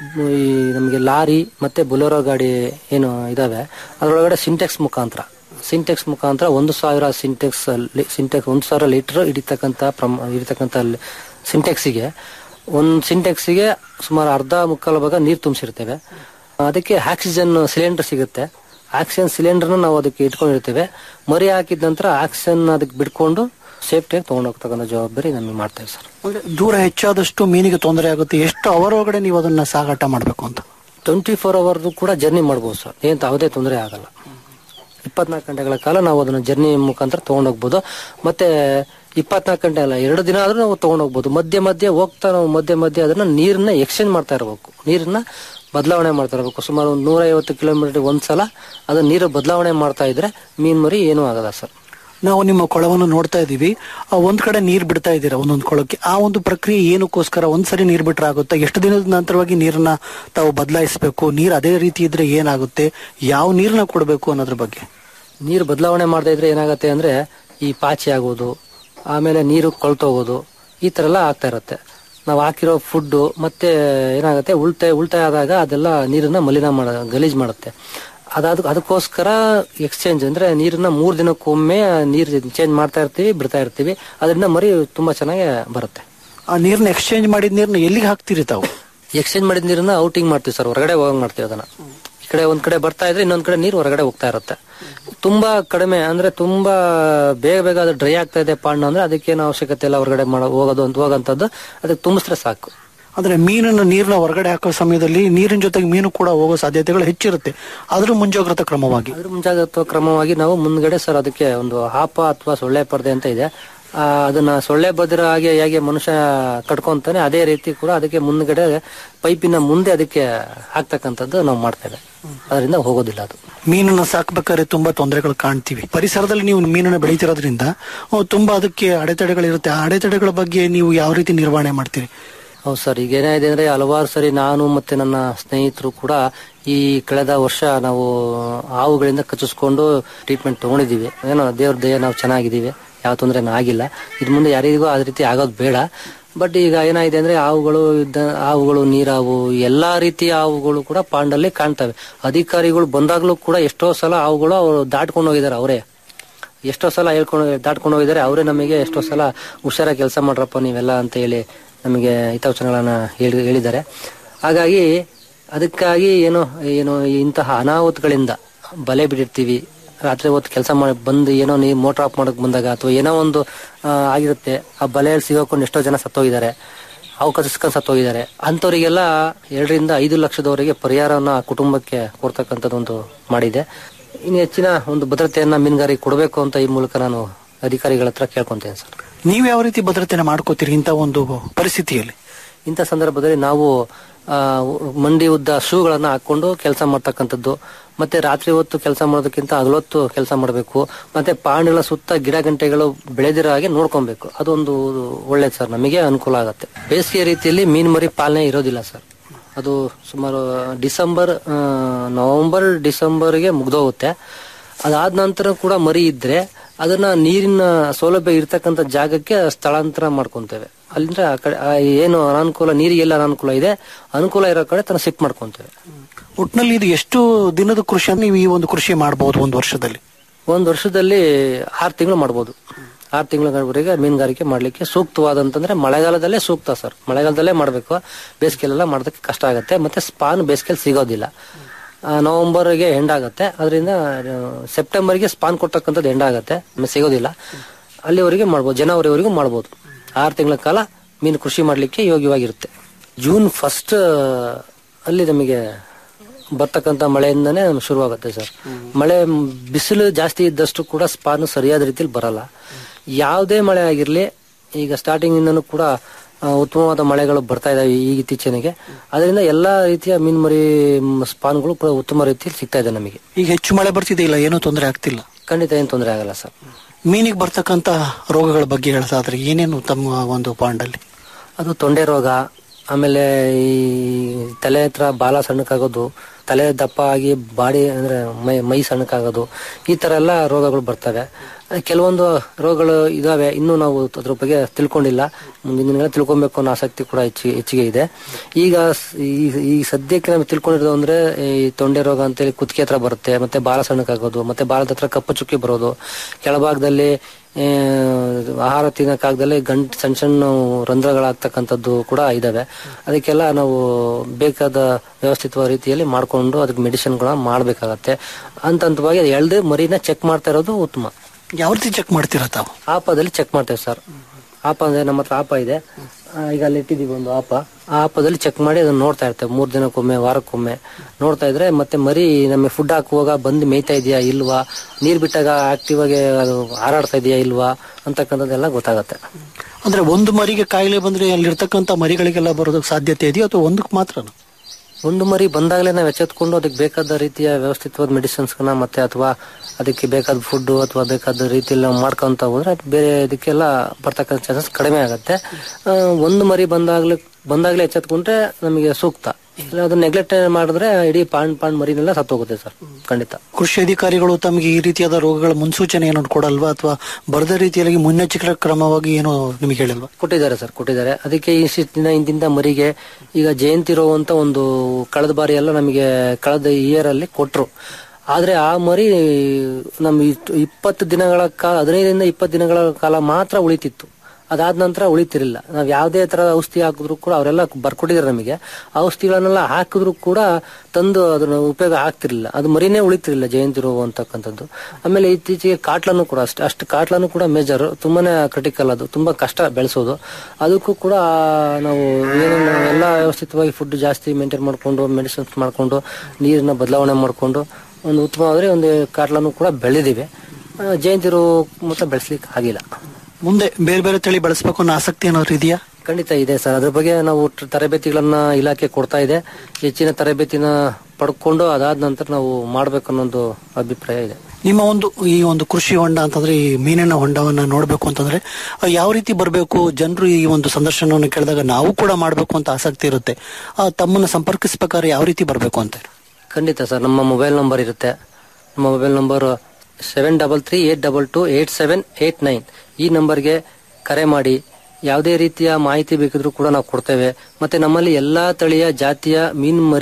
ಈ ನಮಗೆ ಲಾರಿ ಮತ್ತೆ ಬುಲೆರೋ ಗಾಡಿ ಏನು ಇದಾವೆ ಅದರೊಳಗಡೆ ಸಿಂಟೆಕ್ಸ್ ಮುಖಾಂತರ ಸಿಂಟೆಕ್ಸ್ ಮುಖಾಂತರ ಒಂದು ಸಾವಿರ ಸಿಂಟೆಕ್ಸ್ ಸಿಂಟೆಕ್ಸ್ ಒಂದು ಸಾವಿರ ಲೀಟರ್ ಹಿಡಿತಕ್ಕಂಥ ಪ್ರಮ ಹಿಡಿತಕ್ಕಂಥ ಸಿಂಟೆಕ್ಸಿಗೆ ಒಂದು ಸಿಂಟೆಕ್ಸಿಗೆ ಸುಮಾರು ಅರ್ಧ ಮುಕ್ಕಾಲು ಭಾಗ ನೀರು ತುಂಬಿಸಿರ್ತೇವೆ ಅದಕ್ಕೆ ಆಕ್ಸಿಜನ್ ಸಿಲಿಂಡರ್ ಸಿಗುತ್ತೆ ಆಕ್ಸಿಜನ್ ಸಿಲಿಂಡರ್ನ ನಾವು ಅದಕ್ಕೆ ಇಟ್ಕೊಂಡಿರ್ತೇವೆ ಮರಿ ಹಾಕಿದ ನಂತರ ಆಕ್ಸಿಜನ್ ಅದಕ್ಕೆ ಬಿಡ್ಕೊಂಡು ಸೇಫ್ಟಿಯಾಗಿ ತಗೊಂಡೋಗ್ತಕ್ಕಂಥ ಜವಾಬ್ದಾರಿ ನಮಗೆ ಮಾಡ್ತೇವೆ ಸರ್ ಅಂದ್ರೆ ದೂರ ಹೆಚ್ಚಾದಷ್ಟು ಮೀನಿಗೆ ತೊಂದರೆ ಆಗುತ್ತೆ ಎಷ್ಟು ಅವರ್ ಒಳಗಡೆ ನೀವು ಅದನ್ನ ಸಾಗಾಟ ಮಾಡಬೇಕು ಅಂತ ಟ್ವೆಂಟಿ ಫೋರ್ ಅವರ್ದು ಕೂಡ ಜರ್ನಿ ಮಾಡ್ಬೋದು ಸರ್ ಏನು ಯಾವುದೇ ತೊಂದರೆ ಆಗಲ್ಲ ಇಪ್ಪತ್ನಾಲ್ಕು ಗಂಟೆಗಳ ಕಾಲ ನಾವು ಅದನ್ನ ಜರ್ನಿ ಮುಖಾಂತರ ತಗೊಂಡೋಗ್ಬೋದು ಮತ್ತೆ ಇಪ್ಪತ್ನಾಲ್ಕು ಗಂಟೆ ಅಲ್ಲ ಎರಡು ದಿನ ಆದ್ರೂ ನಾವು ತಗೊಂಡೋಗ್ಬೋದು ಮಧ್ಯೆ ಮಧ್ಯೆ ಹೋಗ್ತಾ ನಾವು ಮಧ್ಯೆ ಮಧ್ಯೆ ಅದನ್ನ ನೀರನ್ನ ಎಕ್ಸ್ಚೇಂಜ್ ಮಾಡ್ತಾ ಇರಬೇಕು ನೀರನ್ನ ಬದಲಾವಣೆ ಮಾಡ್ತಾ ಇರಬೇಕು ಸುಮಾರು ಒಂದು ನೂರೈವತ್ತು ಕಿಲೋಮೀಟರ್ ಒಂದ್ಸಲ ಅದನ್ನ ನೀರು ಬದಲಾವಣೆ ಮಾಡ್ತಾ ಇದ್ರೆ ಮೀನ್ ಮರಿ ಏನೂ ಆಗಲ್ಲ ಸರ್ ನಾವು ನಿಮ್ಮ ಕೊಳವನ್ನು ನೋಡ್ತಾ ಇದೀವಿ ಆ ಒಂದ್ ಕಡೆ ನೀರ್ ಬಿಡ್ತಾ ಇದ್ದೀರಾ ಒಂದೊಂದು ಕೊಳಕ್ಕೆ ಆ ಒಂದು ಪ್ರಕ್ರಿಯೆ ಏನಕ್ಕೋಸ್ಕರ ಒಂದ್ಸರಿ ನೀರ್ ಬಿಟ್ರೆ ಆಗುತ್ತೆ ಎಷ್ಟು ದಿನದ ನಂತರವಾಗಿ ನೀರನ್ನ ತಾವು ಬದಲಾಯಿಸಬೇಕು ನೀರ್ ಅದೇ ರೀತಿ ಇದ್ರೆ ಏನಾಗುತ್ತೆ ಯಾವ ನೀರನ್ನ ಕೊಡಬೇಕು ಅನ್ನೋದ್ರ ಬಗ್ಗೆ ನೀರು ಬದಲಾವಣೆ ಮಾಡದೇ ಇದ್ರೆ ಏನಾಗುತ್ತೆ ಅಂದ್ರೆ ಈ ಪಾಚಿ ಆಗೋದು ಆಮೇಲೆ ನೀರು ಕೊಳ್ತೋಗೋದು ಈ ತರ ಎಲ್ಲ ಆಗ್ತಾ ಇರುತ್ತೆ ನಾವು ಹಾಕಿರೋ ಫುಡ್ ಮತ್ತೆ ಏನಾಗುತ್ತೆ ಉಳ್ತಾಯ ಉಳ್ತಾಯ ಆದಾಗ ಅದೆಲ್ಲ ನೀರನ್ನ ಮಲಿನ ಮಾಡ ಗಲೀಜ್ ಮಾಡುತ್ತೆ ಅದಾದ ಅದಕ್ಕೋಸ್ಕರ ಎಕ್ಸ್ಚೇಂಜ್ ಅಂದ್ರೆ ನೀರನ್ನ ಮೂರ್ ದಿನಕ್ಕೊಮ್ಮೆ ನೀರು ಚೇಂಜ್ ಮಾಡ್ತಾ ಇರ್ತೀವಿ ಬಿಡ್ತಾ ಇರ್ತೀವಿ ಅದರಿಂದ ಮರಿ ತುಂಬಾ ಚೆನ್ನಾಗಿ ಬರುತ್ತೆ ಆ ನೀರ್ನ ಎಕ್ಸ್ಚೇಂಜ್ ಮಾಡಿದ ನೀರ್ನ ಎಲ್ಲಿಗೆ ಹಾಕ್ತೀರಿ ತಾವು ಎಕ್ಸ್ಚೇಂಜ್ ಮಾಡಿದ ನೀರನ್ನ ಔಟಿಂಗ್ ಮಾಡ್ತೀವಿ ಸರ್ ಹೊರಗಡೆ ಹೋಗಂಗ್ ಮಾಡ್ತೀವಿ ಅದನ್ನ ಈ ಕಡೆ ಒಂದ್ ಕಡೆ ಬರ್ತಾ ಇದ್ರೆ ಇನ್ನೊಂದ್ ಕಡೆ ನೀರು ಹೊರಗಡೆ ಹೋಗ್ತಾ ಇರುತ್ತೆ ತುಂಬಾ ಕಡಿಮೆ ಅಂದ್ರೆ ತುಂಬಾ ಬೇಗ ಬೇಗ ಅದು ಡ್ರೈ ಆಗ್ತಾ ಇದೆ ಪಾಂಡ್ ಅಂದ್ರೆ ಅದಕ್ಕೇನು ಅವಶ್ಯಕತೆ ಇಲ್ಲ ಹೊರಗಡೆ ಮಾಡೋ ಹೋಗೋದು ಅಂತ ಹೋಗಂತದ್ದು ಅದಕ್ಕೆ ತುಂಬಿಸ್ರೆ ಸಾಕು ಅಂದ್ರೆ ಮೀನನ್ನು ನೀರಿನ ಹೊರಗಡೆ ಹಾಕೋ ಸಮಯದಲ್ಲಿ ನೀರಿನ ಜೊತೆಗೆ ಮೀನು ಕೂಡ ಹೋಗೋ ಸಾಧ್ಯತೆಗಳು ಹೆಚ್ಚಿರುತ್ತೆ ಅದ್ರ ಮುಂಜಾಗ್ರತಾ ಕ್ರಮವಾಗಿ ಅದ್ರ ಮುಂಜಾಗ್ರತಾ ಕ್ರಮವಾಗಿ ನಾವು ಮುಂದ್ಗಡೆ ಸರ್ ಅದಕ್ಕೆ ಒಂದು ಹಾಪ ಅಥವಾ ಸೊಳ್ಳೆ ಪರ್ದೆ ಅಂತ ಇದೆ ಆ, ಅದನ್ನ ಸೊಳ್ಳೆ ಬದ್ರ ಹಾಗೆ ಹೇಗೆ ಮನುಷ್ಯ ಕಟ್ಕೊಂತಾನೆ ಅದೇ ರೀತಿ ಕೂಡ ಅದಕ್ಕೆ ಮುಂದ್ಗಡೆ ಪೈಪಿನ ಮುಂದೆ ಅದಕ್ಕೆ ಹಾಕ್ತಕ್ಕಂಥದ್ದು ನಾವು ಮಾಡ್ತೇವೆ ಅದರಿಂದ ಹೋಗೋದಿಲ್ಲ ಅದು ಮೀನನ್ನು ಸಾಕ್ಬೇಕಾದ್ರೆ ತುಂಬಾ ತೊಂದರೆಗಳು ಕಾಣ್ತೀವಿ ಪರಿಸರದಲ್ಲಿ ನೀವು ಮೀನನ್ನು ಬೆಳೀತಿರೋದ್ರಿಂದ ಅಹ್, ತುಂಬಾ ಅದಕ್ಕೆ ಅಡೆತಡೆಗಳಿರುತ್ತೆ ಆ ಅಡೆತಡೆಗಳ ಬಗ್ಗೆ ನೀವು ಯಾವ ರೀತಿ ನಿರ್ವಹಣೆ ಮಾಡ್ತೀರಿ ಹೌದು ಸರ್ ಈಗ ಏನಾಗಿದೆ ಅಂದ್ರೆ ಹಲವಾರು ಸರಿ ನಾನು ಮತ್ತೆ ನನ್ನ ಸ್ನೇಹಿತರು ಕೂಡ ಈ ಕಳೆದ ವರ್ಷ ನಾವು ಹಾವುಗಳಿಂದ ಕಚ್ಚಿಸ್ಕೊಂಡು ಟ್ರೀಟ್ಮೆಂಟ್ ತಗೊಂಡಿದೀವಿ ಏನೋ ದೇವ್ರ ದಯ ನಾವು ಚೆನ್ನಾಗಿದ್ದೀವಿ ಯಾವ ತೊಂದರೆನೂ ಆಗಿಲ್ಲ ಇದ್ ಮುಂದೆ ಯಾರಿಗೂ ಅದ ರೀತಿ ಆಗೋದು ಬೇಡ ಬಟ್ ಈಗ ಏನಾಗಿದೆ ಅಂದ್ರೆ ಹಾವುಗಳು ಇದ್ದ ಹಾವುಗಳು ನೀರಾವು ಎಲ್ಲಾ ರೀತಿಯ ಹಾವುಗಳು ಕೂಡ ಪಾಂಡಲ್ಲಿ ಕಾಣ್ತವೆ ಅಧಿಕಾರಿಗಳು ಬಂದಾಗ್ಲೂ ಕೂಡ ಎಷ್ಟೋ ಸಲ ಹಾವುಗಳು ಅವರು ದಾಟ್ಕೊಂಡು ಹೋಗಿದ್ದಾರೆ ಅವರೇ ಎಷ್ಟೋ ಸಲ ಹೇಳ್ಕೊಂಡು ದಾಟ್ಕೊಂಡು ಹೋಗಿದ್ದಾರೆ ಅವರೇ ನಮಗೆ ಎಷ್ಟೋ ಸಲ ಹುಷಾರ ಕೆಲಸ ಮಾಡ್ರಪ್ಪ ನೀವೆಲ್ಲ ಅಂತ ಹೇಳಿ ನಮಗೆ ಹಿತವಚನಗಳನ್ನ ಹೇಳಿ ಹೇಳಿದ್ದಾರೆ ಹಾಗಾಗಿ ಅದಕ್ಕಾಗಿ ಏನೋ ಏನು ಇಂತಹ ಅನಾಹುತಗಳಿಂದ ಬಲೆ ಬಿಟ್ಟಿರ್ತೀವಿ ರಾತ್ರಿ ಹೊತ್ತು ಕೆಲಸ ಮಾಡಿ ಬಂದು ಏನೋ ನೀವು ಮೋಟರ್ ಆಫ್ ಮಾಡಕ್ ಬಂದಾಗ ಅಥವಾ ಏನೋ ಒಂದು ಆ, ಆಗಿರುತ್ತೆ ಆ ಬಲೆಯಲ್ಲಿ ಸಿಗೋಕೊಂಡು ಎಷ್ಟೋ ಜನ ಸತ್ತೋಗಿದ್ದಾರೆ ಅವು ಕಸಿಸ್ಕೊಂಡು ಸತ್ತೋಗಿದ್ದಾರೆ ಅಂಥವರಿಗೆಲ್ಲ ಎರಡರಿಂದ ಐದು ಲಕ್ಷದವರೆಗೆ ಪರಿಹಾರವನ್ನ ಆ ಕುಟುಂಬಕ್ಕೆ ಕೊಡ್ತಕ್ಕಂಥದ್ದೊಂದು ಮಾಡಿದೆ ಇನ್ನು ಹೆಚ್ಚಿನ ಒಂದು ಭದ್ರತೆಯನ್ನ ಮೀನುಗಾರಿಕೆ ಕೊಡಬೇಕು ಅಂತ ಈ ಮೂಲಕ ನಾನು ಅಧಿಕಾರಿಗಳ ಹತ್ರ ಕೇಳ್ಕೊಂತೇನೆ ಸರ್ ನೀವು ಯಾವ ರೀತಿ ಭದ್ರತೆನ ಮಾಡ್ಕೋತೀರಿ ಇಂಥ ಒಂದು ಪರಿಸ್ಥಿತಿಯಲ್ಲಿ ಇಂಥ ಸಂದರ್ಭದಲ್ಲಿ ನಾವು ಆ, ಮಂಡಿ ಉದ್ದ ಶೂಗಳನ್ನ ಹಾಕೊಂಡು ಕೆಲಸ ಮಾಡ್ತಕ್ಕಂಥದ್ದು ಮತ್ತೆ ರಾತ್ರಿ ಹೊತ್ತು ಕೆಲಸ ಮಾಡೋದಕ್ಕಿಂತ ಹಗಲೊತ್ತು ಕೆಲಸ ಮಾಡಬೇಕು ಮತ್ತೆ ಪಾಂಡುಗಳ ಸುತ್ತ ಗಿಡ ಗಂಟೆಗಳು ಬೆಳೆದಿರೋ ಹಾಗೆ ನೋಡ್ಕೊಬೇಕು ಅದೊಂದು ಒಳ್ಳೇದು ಸರ್ ನಮಗೆ ಅನುಕೂಲ ಆಗುತ್ತೆ ಬೇಸಿಗೆ ರೀತಿಯಲ್ಲಿ ಮೀನು ಮರಿ ಪಾಲನೆ ಇರೋದಿಲ್ಲ ಸರ್ ಅದು ಸುಮಾರು ಡಿಸೆಂಬರ್ ಆ, ನವೆಂಬರ್ ಡಿಸೆಂಬರ್ಗೆ ಮುಗ್ದೋಗುತ್ತೆ ಅದಾದ ನಂತರ ಕೂಡ ಮರಿ ಇದ್ರೆ ಅದನ್ನ ನೀರಿನ ಸೌಲಭ್ಯ ಇರ್ತಕ್ಕಂಥ ಜಾಗಕ್ಕೆ ಸ್ಥಳಾಂತರ ಮಾಡ್ಕೊಂತೇವೆ ಅಲ್ಲಿಂದ ಆ ಕಡೆ ಆ ಏನು ಅನಾನುಕೂಲ ನೀರಿಗೆ ಎಲ್ಲ ಅನಾನುಕೂಲ ಇದೆ ಅನುಕೂಲ ಇರೋ ಕಡೆ ತನ್ನ ಶಿಫ್ಟ್ ಮಾಡ್ಕೊಂತೇವೆ ಒಟ್ನಲ್ಲಿ ಇದು ಎಷ್ಟು ದಿನದ ಕೃಷಿ ನೀವು ಈ ಒಂದು ಕೃಷಿ ಮಾಡಬಹುದು ಒಂದು ವರ್ಷದಲ್ಲಿ ಒಂದು ವರ್ಷದಲ್ಲಿ ಆರು ತಿಂಗಳು ಮಾಡ್ಬೋದು ಆರು ತಿಂಗಳವರೆಗೆ ಮೀನುಗಾರಿಕೆ ಮಾಡ್ಲಿಕ್ಕೆ ಸೂಕ್ತವಾದಂತಂದ್ರೆ ಮಳೆಗಾಲದಲ್ಲೇ ಸೂಕ್ತ ಸರ್ ಮಳೆಗಾಲದಲ್ಲೇ ಮಾಡಬೇಕು ಬೇಸಿಗೆಲೆಲ್ಲ ಮಾಡೋದಕ್ಕೆ ಕಷ್ಟ ಆಗುತ್ತೆ ಮತ್ತೆ ಸ್ಪಾನ್ ಬೇಸಿಗೆಲ್ ಸಿಗೋದಿಲ್ಲ ಆ, ನವೆಂಬರ್ಗೆ ಎಂಡ್ ಆಗುತ್ತೆ ಅದರಿಂದ ಸೆಪ್ಟೆಂಬರ್ಗೆ ಸ್ಪಾನ್ ಕೊಡ್ತಕ್ಕಂಥದ್ದು ಎಂಡ್ ಆಗುತ್ತೆ ಆಮೇಲೆ ಸಿಗೋದಿಲ್ಲ ಅಲ್ಲಿವರೆಗೆ ಮಾಡ್ಬೋದು ಜನವರಿವರೆಗೂ ಮಾಡ್ಬೋದು ಆರು ತಿಂಗಳ ಕಾಲ ಮೀನು ಕೃಷಿ ಮಾಡ್ಲಿಕ್ಕೆ ಯೋಗ್ಯವಾಗಿರುತ್ತೆ ಜೂನ್ ಫಸ್ಟ್ ಅಲ್ಲಿ ನಮಗೆ ಬರ್ತಕ್ಕಂಥ ಮಳೆಯಿಂದನೇ ಶುರುವಾಗುತ್ತೆ ಸರ್ ಮಳೆ ಮ್, ಬಿಸಿಲು ಜಾಸ್ತಿ ಇದ್ದಷ್ಟು ಕೂಡ ಸ್ಪಾನ್ ಸರಿಯಾದ ರೀತಿಯಲ್ಲಿ ಬರಲ್ಲ ಯಾವುದೇ ಮಳೆ ಆಗಿರ್ಲಿ ಈಗ ಸ್ಟಾರ್ಟಿಂಗ್ ಇಂದನೂ ಕೂಡ ಆ, ಉತ್ತಮವಾದ ಮಳೆಗಳು ಬರ್ತಾ ಇದಾವೆ ಈ ಇತ್ತೀಚೆಗೆ ಅದರಿಂದ ಎಲ್ಲಾ ರೀತಿಯ ಮೀನ್ಮರಿ ಮ್, ಸ್ಪಾನ್ಗಳು ಕೂಡ ಉತ್ತಮ ರೀತಿಯಲ್ಲಿ ಸಿಗ್ತಾ ಇದೆ ನಮಗೆ ಈಗ ಹೆಚ್ಚು ಮಳೆ ಬರ್ತಿದೆ ಇಲ್ಲ ಏನೂ ತೊಂದರೆ ಆಗ್ತಿಲ್ಲ ಖಂಡಿತ ಏನು ತೊಂದರೆ ಆಗಲ್ಲ ಸರ್ ಮೀನಿಗೆ ಬರ್ತಕ್ಕಂತ ರೋಗಗಳ ಬಗ್ಗೆ ಹೇಳೋದಾದ್ರೆ ಏನೇನು ತಮ್ಮ ಒಂದು ಪಾಂಡಲ್ಲಿ ಅದು ತೊಂಡೆ ರೋಗ ಆಮೇಲೆ ಈ ತಲೆ ಹತ್ರ ಬಾಲ ಸಣ್ಣಕ್ಕಾಗೋದು ತಲೆ ದಪ್ಪ ಆಗಿ ಬಾಡಿ ಅಂದ್ರೆ ಮೈ ಮೈ ಸಣ್ಣಕ್ಕಾಗೋದು ಈ ತರ ಎಲ್ಲ ರೋಗಗಳು ಬರ್ತವೆ ಕೆಲವೊಂದು ರೋಗಗಳು ಇದಾವೆ ಇನ್ನೂ ನಾವು ಅದ್ರ ಬಗ್ಗೆ ತಿಳ್ಕೊಂಡಿಲ್ಲ ಮುಂದಿನ ದಿನಗಳ ತಿಳ್ಕೊಬೇಕು ಅನ್ನೋ ಆಸಕ್ತಿ ಕೂಡ ಹೆಚ್ಚಿಗೆ ಹೆಚ್ಚಿಗೆ ಇದೆ ಈಗ ಸ್- ಈ- ಈ ಸದ್ಯಕ್ಕೆ ನಮಗೆ ತಿಳ್ಕೊಂಡಿರೋದು ಅಂದ್ರೆ ಈ ತೊಂಡೆ ರೋಗ ಅಂತೇಳಿ ಕುತ್ತಿಗೆ ಹತ್ರ ಬರುತ್ತೆ ಮತ್ತೆ ಬಾಲ ಸಣ್ಣಕ್ಕಾಗೋದು ಮತ್ತೆ ಬಾಲದ ಹತ್ರ ಕಪ್ಪು ಚುಕ್ಕಿ ಬರೋದು ಕೆಳಭಾಗದಲ್ಲಿ ಆ, ಆಹಾರ ತಿನ್ನಕ್ಕಾಗದಲ್ಲಿ ಗಂಟ್ ಸಣ್ಣ ಸಣ್ಣ ರಂಧ್ರಗಳಾಗ್ತಕ್ಕಂಥದ್ದು ಕೂಡ ಇದಾವೆ ಅದಕ್ಕೆಲ್ಲ ನಾವು ಬೇಕಾದ ವ್ಯವಸ್ಥಿತ ರೀತಿಯಲ್ಲಿ ಮಾಡ್ಕೊಂಡು ಅದಕ್ಕೆ ಮೆಡಿಸಿನ್ಗಳನ್ನ ಮಾಡಬೇಕಾಗತ್ತೆ ಹಂತ ಹಂತವಾಗಿ ಅದು ಎಳ್ದು ಮರಿನ ಚೆಕ್ ಮಾಡ್ತಾ ಇರೋದು ಉತ್ತಮ ಯಾವ ರೀತಿ ಚೆಕ್ ಮಾಡ್ತೀರಾ ತಾವು ಆಪದಲ್ಲಿ ಚೆಕ್ ಮಾಡ್ತೇವೆ ಸರ್ ಆಪ ಅಂದ್ರೆ ನಮ್ಮ ಹತ್ರ ಆಪ ಇದೆ ಆ, ಈಗ ಅಲ್ಲಿ ಇಟ್ಟಿದೀವಿ ಒಂದು ಆಪ ಆ ಆಪದಲ್ಲಿ ಚೆಕ್ ಮಾಡಿ ಅದನ್ನ ನೋಡ್ತಾ ಇರ್ತೇವೆ ಮೂರ್ ದಿನಕ್ಕೊಮ್ಮೆ ವಾರಕ್ಕೊಮ್ಮೆ ನೋಡ್ತಾ ಇದ್ರೆ ಮತ್ತೆ ಮರಿ ನಮಗೆ ಫುಡ್ ಹಾಕುವಾಗ ಬಂದು ಮೇಯ್ತಾ ಇದೆಯಾ ಇಲ್ವಾ ನೀರ್ ಬಿಟ್ಟಾಗ ಆಕ್ಟಿವ್ ಆಗಿ ಅದು ಹಾರಾಡ್ತಾ ಇದೆಯಾ ಇಲ್ವಾ ಅಂತಕ್ಕಂಥದ್ದೆಲ್ಲ ಗೊತ್ತಾಗತ್ತೆ ಅಂದ್ರೆ ಒಂದು ಮರಿಗೆ ಕಾಯಿಲೆ ಬಂದ್ರೆ ಅಲ್ಲಿರ್ತಕ್ಕಂಥ ಮರಿಗಳಿಗೆಲ್ಲ ಬರೋದಕ್ಕೆ ಸಾಧ್ಯತೆ ಇದೆಯೋ ಅಥವಾ ಒಂದಕ್ಕೆ ಮಾತ್ರ ಒಂದು ಮರಿ ಬಂದಾಗಲೇ ನಾವು ಎಚ್ಚೆತ್ಕೊಂಡು ಅದಕ್ಕೆ ಬೇಕಾದ ರೀತಿಯ ವ್ಯವಸ್ಥಿತವಾದ ಮೆಡಿಸಿನ್ಸ್ಗಳನ್ನ ಮತ್ತೆ ಅಥವಾ ಅದಕ್ಕೆ ಬೇಕಾದ ಫುಡ್ ಅಥವಾ ಬೇಕಾದ ರೀತಿಯಲ್ಲಿ ನಾವು ಮಾಡ್ಕೊಂತ ಹೋದ್ರೆ ಅದು ಬೇರೆ ಇದಕ್ಕೆಲ್ಲ ಬರ್ತಕ್ಕಂಥ ಚಾನ್ಸಸ್ ಕಡಿಮೆ ಆಗುತ್ತೆ ಆ, ಒಂದು ಮರಿ ಬಂದಾಗ್ಲೇ ಬಂದಾಗಲೇ ಎಚ್ಚೆತ್ಕೊಂಡ್ರೆ ನಮಗೆ ಸೂಕ್ತ ಇಲ್ಲ ಅದನ್ನ ನೆಗ್ಲೆಕ್ಟ್ ಮಾಡಿದ್ರೆ ಇಡೀ ಪಾಂಡ್ ಪಾಂಡ್ ಮರಿನೆಲ್ಲ ಸತ್ತೋಗುತ್ತೆ ಸರ್ ಖಂಡಿತ ಕೃಷಿ ಅಧಿಕಾರಿಗಳು ತಮಗೆ ಈ ರೀತಿಯಾದ ರೋಗಗಳ ಮುನ್ಸೂಚನೆ ಏನೋ ಕೊಡಲ್ವಾ ಅಥವಾ ಬರದ ರೀತಿಯಲ್ಲಿ ಮುನ್ನೆಚ್ಚರಿಕೆ ಕ್ರಮವಾಗಿ ಏನೋ ನಿಮಗೆ ಹೇಳಿಲ್ವಾ ಕೊಟ್ಟಿದ್ದಾರೆ ಸರ್ ಕೊಟ್ಟಿದ್ದಾರೆ ಅದಕ್ಕೆ ಇಷ್ಟಿಷ್ಟು ದಿನ ಇಂತಿಂತ ಮರಿಗೆ ಈಗ ಜಯಂತಿ ರೋಗ ಅಂತ ಒಂದು ಕಳೆದ ಬಾರಿ ಎಲ್ಲ ನಮಗೆ ಕಳೆದ ಇಯರ್ ಅಲ್ಲಿ ಕೊಟ್ರು ಆದ್ರೆ ಆ ಮರಿ ನಮ್ ಇಷ್ಟು ಇಪ್ಪತ್ತು ದಿನಗಳ ಕಾಲ ಹದಿನೈದರಿಂದ ಇಪ್ಪತ್ತು ದಿನಗಳ ಕಾಲ ಮಾತ್ರ ಉಳಿತಿತ್ತು ಅದಾದ ನಂತರ ಉಳಿತಿರ್ಲಿಲ್ಲ ನಾವು ಯಾವುದೇ ತರ ಔಷಧಿ ಹಾಕಿದ್ರು ಕೂಡ ಅವರೆಲ್ಲ ಬರ್ಕೊಟ್ಟಿದ್ದಾರೆ ನಮಗೆ ಆ ಔಷಧಿಗಳನ್ನೆಲ್ಲ ಹಾಕಿದ್ರು ಕೂಡ ತಂದು ಅದನ್ನ ಉಪಯೋಗ ಆಗ್ತಿರ್ಲಿಲ್ಲ ಅದು ಮರಿನೇ ಉಳಿತಿರ್ಲಿಲ್ಲ ಜಯಂತಿ ರೋಗ ಅಂತಕ್ಕಂಥದ್ದು ಆಮೇಲೆ ಇತ್ತೀಚೆಗೆ ಕಾಟ್ಲನು ಕೂಡ ಅಷ್ಟೇ ಅಷ್ಟು ಕಾಟ್ಲನು ಕೂಡ ಮೇಜರ್ ತುಂಬಾನೇ ಕ್ರಿಟಿಕಲ್ ಅದು ತುಂಬಾ ಕಷ್ಟ ಬೆಳೆಸೋದು ಅದಕ್ಕೂ ಕೂಡ ನಾವು ಏನೇನು ಎಲ್ಲ ವ್ಯವಸ್ಥಿತವಾಗಿ ಫುಡ್ ಜಾಸ್ತಿ ಮೇಂಟೈನ್ ಮಾಡ್ಕೊಂಡು ಮೆಡಿಸಿನ್ಸ್ ಮಾಡ್ಕೊಂಡು ನೀರನ್ನ ಬದಲಾವಣೆ ಮಾಡ್ಕೊಂಡು ಒಂದು ಉತ್ತಮವಾದ್ರೆ ಒಂದು ಕಾಟ್ಲನು ಕೂಡ ಬೆಳೆದಿವೆ ಆ, ಜಯಂತಿ ರೋಗ ಮಾತ್ರ ಬೆಳೆಸ್ಲಿಕ್ಕೆ ಆಗಿಲ್ಲ ಮುಂದೆ ಬೇರೆ ಬೇರೆ ತಳಿ ಬೆಳೆಸಬೇಕು ಅನ್ನೋ ಆಸಕ್ತಿ ಏನಾದ್ರು ಇದೆಯಾ ಖಂಡಿತ ಇದೆ ಸರ್ ಅದ್ರ ಬಗ್ಗೆ ನಾವು ಟ- ತರಬೇತಿಗಳನ್ನ ಇಲಾಖೆ ಕೊಡ್ತಾ ಇದೆ ಹೆಚ್ಚಿನ ತರಬೇತಿನ ಪಡ್ಕೊಂಡು ಅದಾದ ನಂತರ ನಾವು ಮಾಡ್ಬೇಕನ್ನೋದು ಅಭಿಪ್ರಾಯ ಇದೆ ನಿಮ್ಮ ಒಂದು ಈ ಒಂದು ಕೃಷಿ ಹೊಂಡ ಅಂತಂದ್ರೆ ಈ ಮೀನಿನ ಹೊಂಡವನ್ನ ನೋಡ್ಬೇಕು ಅಂತಂದ್ರೆ ಆ, ಯಾವ ರೀತಿ ಬರಬೇಕು ಜನರು ಈ ಒಂದು ಸಂದರ್ಶನವನ್ನು ಕೇಳಿದಾಗ ನಾವು ಕೂಡ ಮಾಡಬೇಕು ಅಂತ ಆಸಕ್ತಿ ಇರುತ್ತೆ ಆ, ತಮ್ಮನ್ನ ಸಂಪರ್ಕಿಸಬೇಕಾದ್ರೆ ಯಾವ ರೀತಿ ಬರಬೇಕು ಅಂತ ಖಂಡಿತ ಸರ್ ನಮ್ಮ ಮೊಬೈಲ್ ನಂಬರ್ ಇರುತ್ತೆ ನಮ್ಮ mobile number seven double three eight double two eight seven eight nine ಈ ನಂಬರ್ಗೆ ಕರೆ ಮಾಡಿ ಯಾವುದೇ ರೀತಿಯ ಮಾಹಿತಿ ಬೇಕಿದ್ರೂ ಕೂಡ ನಾವು ಕೊಡ್ತೇವೆ ಮತ್ತೆ ನಮ್ಮಲ್ಲಿ ಎಲ್ಲಾ ತಳಿಯ ಜಾತಿಯ ಮೀನು ಮರಿ